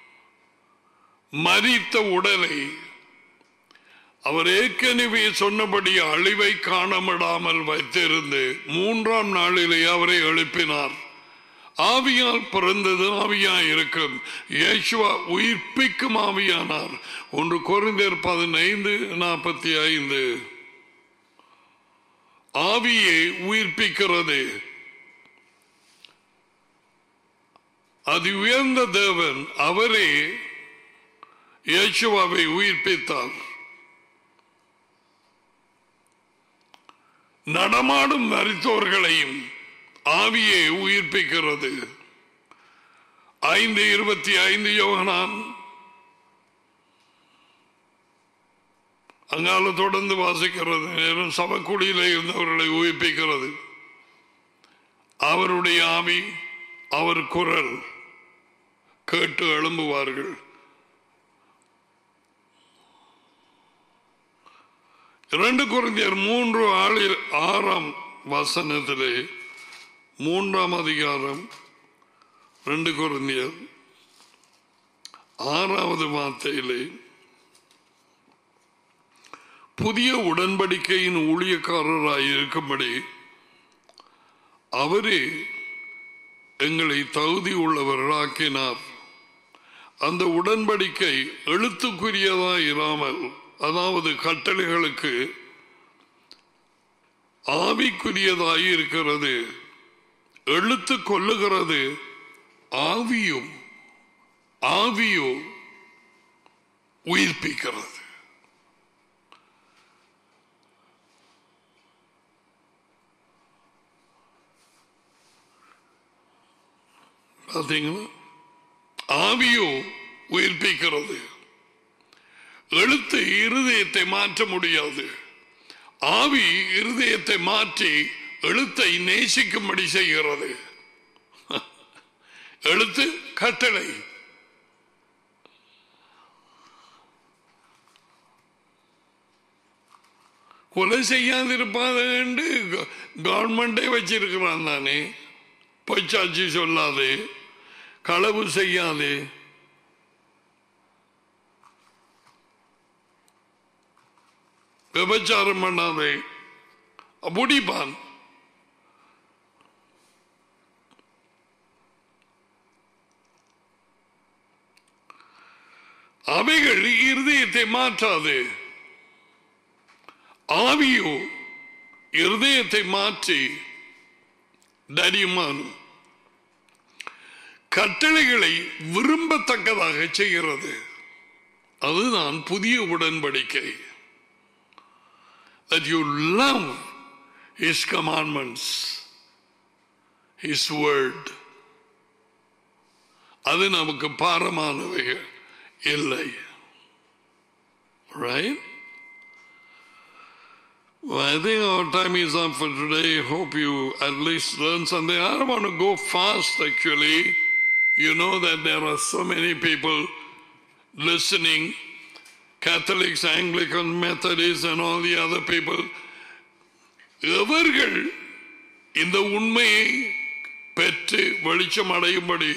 மரித்த உடலை அவர் ஏற்கனவே சொன்னபடி அழிவை காணமிடாமல் வைத்திருந்து மூன்றாம் நாளிலே அவரை எழுப்பினார் ஆவியால் பிறந்தது ஆவியாய் இருக்கும் இயேசுவா உயிர்ப்பிக்கும் ஆவியானார் ஒன்று குறைந்தர் பதினைந்து நாற்பத்தி ஐந்து ஆவியை உயிர்ப்பிக்கிறது அது உயர்ந்த தேவன் அவரே இயேசுவாவை உயிர்ப்பித்தார் நடமாடும் மரித்தோர்களையும் ஆவியை உயிர்ப்பிக்கிறது ஐந்து இருபத்தி ஐந்து யோகனான் அங்கால தொடர்ந்து வாசிக்கிறது நேரம் சபக்குடியில இருந்தவர்களை உயிர்ப்பிக்கிறது அவருடைய ஆவி அவர் குரல் கேட்டு எழும்புவார்கள் இரண்டு குருந்தியர் மூன்று ஆளில் ஆறாம் வசனத்திலே மூன்றாம் அதிகாரம் ரெண்டு குருந்தியர் ஆறாவது வார்த்தையிலே புதிய உடன்படிக்கையின் ஊழியக்காரராய் இருக்கும்படி அவரே எங்களை தகுதி உள்ளவர்களாக்கினார் அந்த உடன்படிக்கை எழுத்துக்குரியதாய் இராமல் அதாவது கட்டளைகளுக்கு ஆவிக்குரியதாய் இருக்கிறது எழுத்து கொல்லுகிறது ஆவியும் ஆவியோ உயிர்ப்பிக்கிறது பார்த்தீங்களா ஆவியோ உயிர்ப்பிக்கிறது எழுத்து இருதயத்தை மாற்ற முடியாது ஆவி இருதயத்தை மாற்றி எழுத்தை நேசிக்கும்படி செய்கிறது எழுத்து கட்டளை கொலை செய்யாதிருப்பாது என்று கவர்மெண்டே வச்சிருக்கிறான் தானே பொய்ச்சாட்சி சொல்லாது களவு செய்யாது விபச்சாரம் பண்ணாதே முடிப்பான் அவைகள் இருதயத்தை மாற்றாது ஆவியோ இருதயத்தை மாற்றி தடியுமானும் கட்டளைகளை விரும்பத்தக்கதாக செய்கிறது அதுதான் புதிய உடன்படிக்கை that you love his commandments his word அது நமக்கு பாரமானவைகள் இல்லை right Well, I think our time is up for today. Hope you at least learn something. I don't want to go fast actually. You know that there are so many people listening Catholics, Anglican, Methodists, and all the other people. எவர்கள் இந்த உண்மையை பெற்று வெளிச்சம் அடையும்படி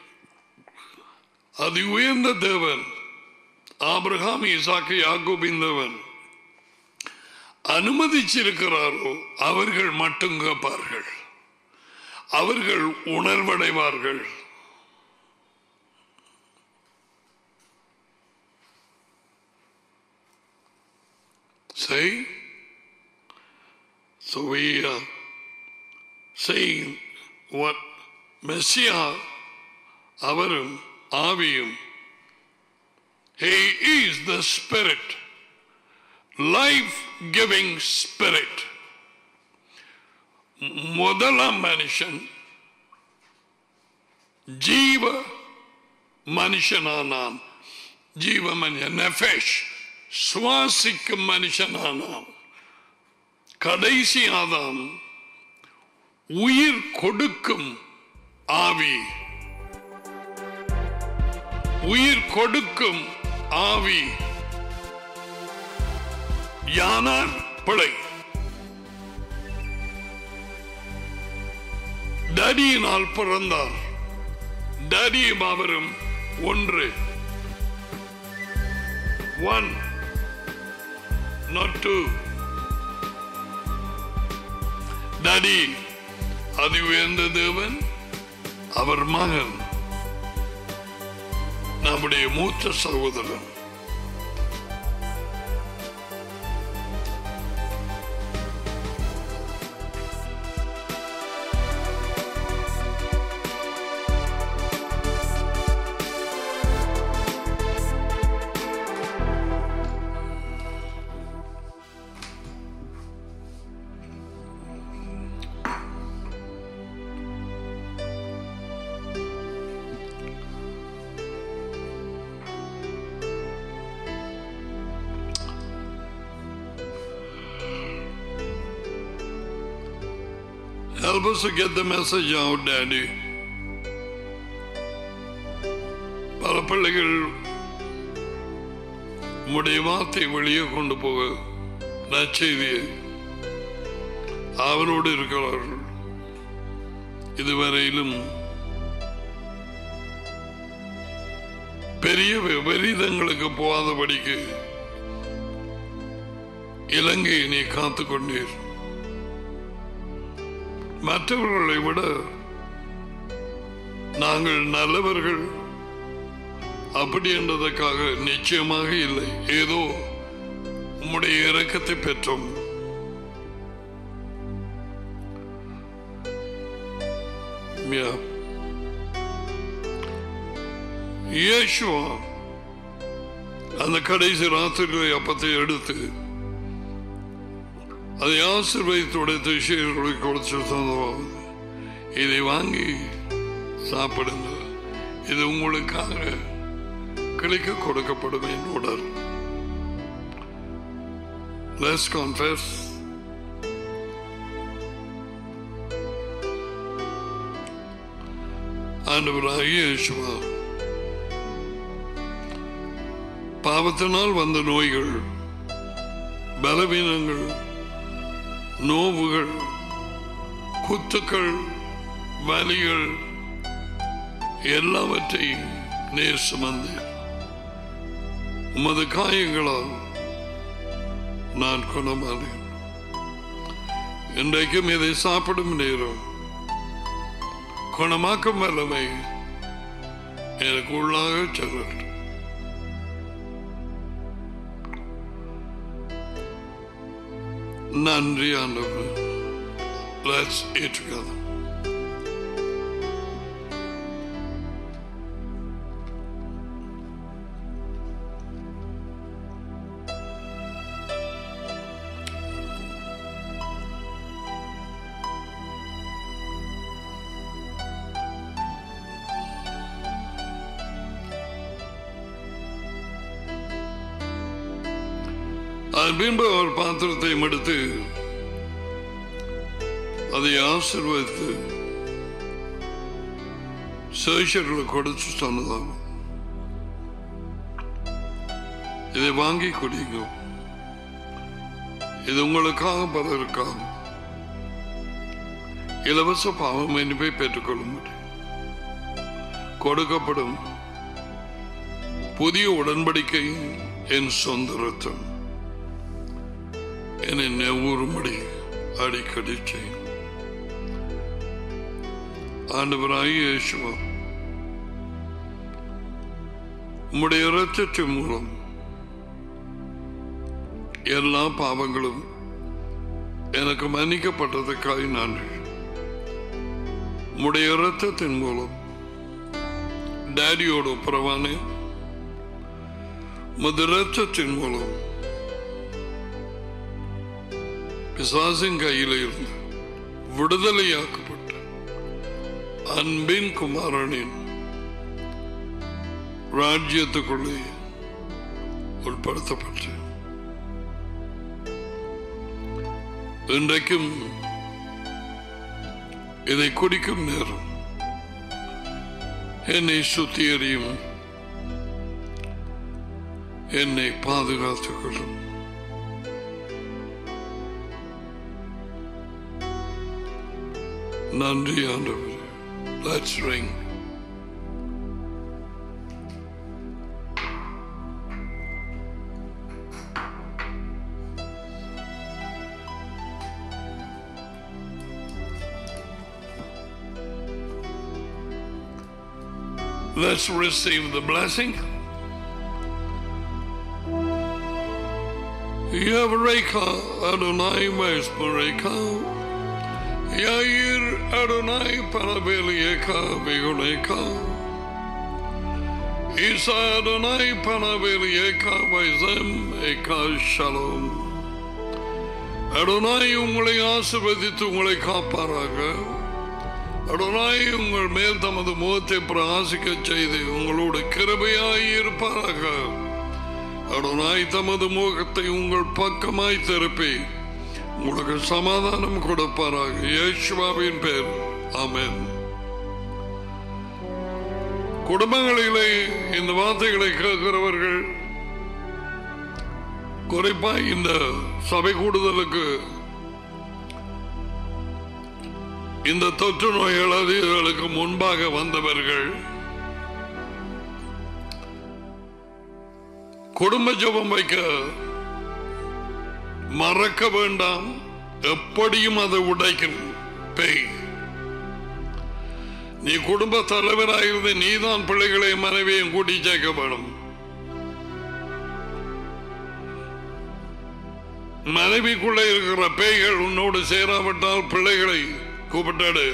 அது உயர்ந்த தேவன் Abraham ஈசாக்கு யாக்கூபின் தேவன் அனுமதிச்சிருக்கிறாரோ அவர்கள் மட்டும் கேட்பார்கள் அவர்கள் உணர்வடைவார்கள் Say, so we are saying what Messiah, அவரும் ஆவியும் He is the Spirit, life-giving Spirit. முதலாம் மனுஷன் ஜீவ மனுஷனானான் ஜீவ மனுஷன் நெஃபேஷ் சுவாசிக்கும் மனுஷனானான் கடைசி ஆதாம் உயிர் கொடுக்கும் ஆவி உயிர் கொடுக்கும் ஆவி யானார் பிழை டடியினால் பிறந்தார் டடியும் அவரும் ஒன்று ஒன் not two. டடி அது உயர்ந்த தேவன் அவர் மகன் நம்முடைய மூத்த சகோதரன் Help us to get the message out, Daddy. பல பிள்ளைகள் உம்முடைய வார்த்தை வெளியே கொண்டு போக நற்செய்தியை அவரோடு இருக்கிறார்கள் இதுவரையிலும் பெரிய விபரீதங்களுக்கு போகாதபடிக்கு இலங்கையை நீ காத்துக் கொண்டீர் மற்றவர்களை விட நாங்கள் நல்லவர்கள் அப்படி என்றதற்காக நிச்சயமாக இல்லை ஏதோ உம்முடைய இரக்கத்தை பெற்றோம் Yeah. இயேசுவா அந்த கடைசி ராத்திரி அப்பத்தை எடுத்து அதை ஆசிர்வதித்துடைய திசைகளுக்கு கொடுத்து தந்தவாவது இதை வாங்கி சாப்பிடுங்க இது உங்களுக்காக கிளிக்க கொடுக்கப்படும் என் உடல் Let's confess. ஆண்டவராகிய இயேசுவா பாவத்தினால் வந்த நோய்கள் பலவீனங்கள் நோவுகள் குத்துக்கள் வலிகள் எல்லாவற்றையும் நேர் சுமந்தேன் உமது காயங்களால் நான் குணமானேன் இன்றைக்கும் இதை சாப்பிடும் நேரம் குணமாக்கும் வல்லமை எனக்கு உள்ளாக செல்லட்டும் நன்றி ஆண்டவர் Let's eat together. அதன் பின்பு அவர் பாத்திரத்தையும் எடுத்து அதை ஆசிர்வதித்து சேஷர்களுக்கு கொடுத்து சொன்னதாம் இதை வாங்கி குடிங்க இது உங்களுக்காக பலருக்காக இலவச பாவம் இனிப்பை பெற்றுக்கொள்ள முடியும் கொடுக்கப்படும் புதிய உடன்படிக்கை என் சொந்த ரத்தம் என்னை நெவ்வூறும்படி அடிக்கடி செய்யும் ஆண்டவராய் இயேசுவா உம்முடைய இரத்தத்தின் மூலம் எல்லா பாவங்களும் எனக்கு மன்னிக்கப்பட்டதுக்காய் நன்றி உம்முடைய இரத்தத்தின் மூலம் டேடியோட புறவானே உமது இரத்தத்தின் மூலம் பிசாசின் கையில் இருந்து விடுதலையாக்கப்பட்ட அன்பின் குமாரனின் ராஜ்யத்துக்குள்ளே உட்படுத்தப்பட்டு இன்றைக்கும் இதை குடிக்கும் நேரம் என்னை சுத்தியறியும் என்னை பாதுகாத்துக் கொள்ளும் நன்றி ஆண்டவர் let's ring Let's receive the blessing. Yavreka Adonai Mespereka. Yair Adonai Panabelieka Vigoleka. Isa Adonai Panabelieka Vaizem Eka Shalom. Adonai உங்களை ஆசிர்வதித்து உங்களை காப்பாராக அடனாய் உங்கள் மேல் தமது முகத்தை பிரகாசிக்க செய்து உங்களோட கிருபையாய் இருப்பாராக அடனாய் தமது முகத்தை உங்கள் பக்கமாய் திருப்பி உங்களுக்கு சமாதானம் கொடுப்பாராக இயேசுவாவின் பேர் ஆமென் குடும்பங்களிலே இந்த வார்த்தைகளை கேட்கிறவர்கள் குறிப்பாய் இந்த சபை கூடுதலுக்கு இந்த தொற்று நோய்கள் அதிகளுக்கு முன்பாக வந்தவர்கள் குடும்ப ஜபம் வைக்க மறக்க வேண்டாம் எப்படியும் அதை உடைக்கும் பேய் நீ குடும்ப தலைவராயிருந்து நீதான் பிள்ளைகளையும் மனைவியும் கூட்டி சேர்க்க வேணும் மனைவிக்குள்ள இருக்கிற பேய்கள் உன்னோடு சேராவிட்டால் பிள்ளைகளை கூப்பிட்டாடு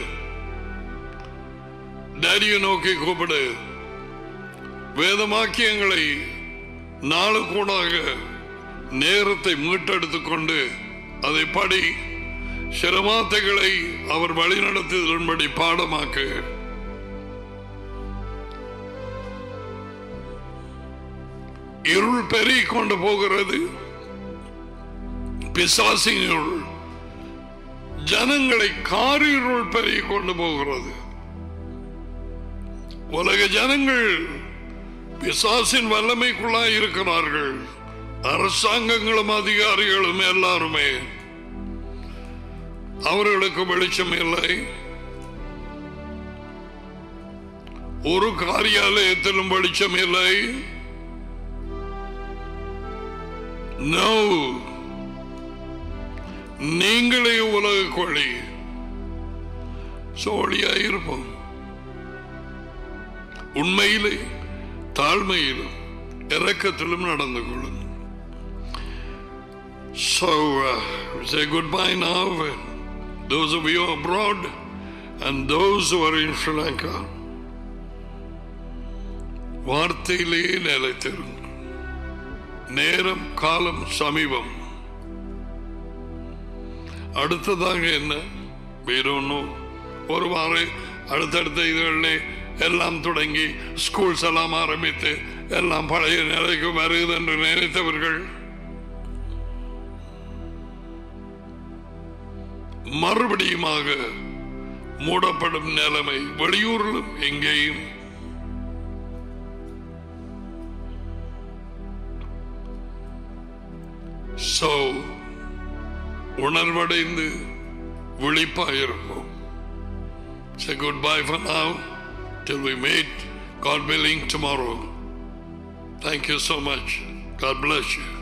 டேடியை நோக்கி கூப்பிடு வேதமாக்கியங்களை நாளுக்கூடாக நேரத்தை மீட்டெடுத்துக் கொண்டு அதை படி சில வார்த்தைகளை அவர் வழிநடத்துதலின்படி பாடமாக்கு இருள் பெருகிக் கொண்டு போகிறது பிசாசினுள் ஜனங்களை காரிருள் பெருகிக் கொண்டு போகிறது உலக ஜனங்கள் பிசாசின் வல்லமைக்குள்ளாய் இருக்கிறார்கள் அரசாங்கங்களும் அதிகாரிகளும் எல்லாருமே அவர்களுக்கு வெளிச்சம் இல்லை ஒரு காரியாலயத்திலும் வெளிச்சம் இல்லை நோ நீங்களே உலக கொள்ளி சோழியா இருப்போம் உண்மையிலே தாழ்மையிலும் இரக்கத்திலும் நடந்து கொள்ளும் So, uh, say goodbye now. Those of you abroad and those who are in Sri Lanka. வார்த்தையிலே நிலைத்திருங்கள் நேரம் காலம் சமீபம் அடுத்ததாக என்ன வேற ஒன்றும் ஒரு வாரம் அடுத்தடுத்த இதுகளிலே எல்லாம் தொடங்கி ஸ்கூல்ஸ் எல்லாம் ஆரம்பித்து எல்லாம் பழைய நிலைக்கு வருகிறது என்று நினைத்தவர்கள் மறுபடியுமாக மூடப்படும் நிலைமை வெளியூரிலும் எங்கேயும் சோ உணர்வடைந்து விழிப்பாயிருப்போம் Say goodbye for now till we meet, God willing, tomorrow. Thank you so much. God bless you.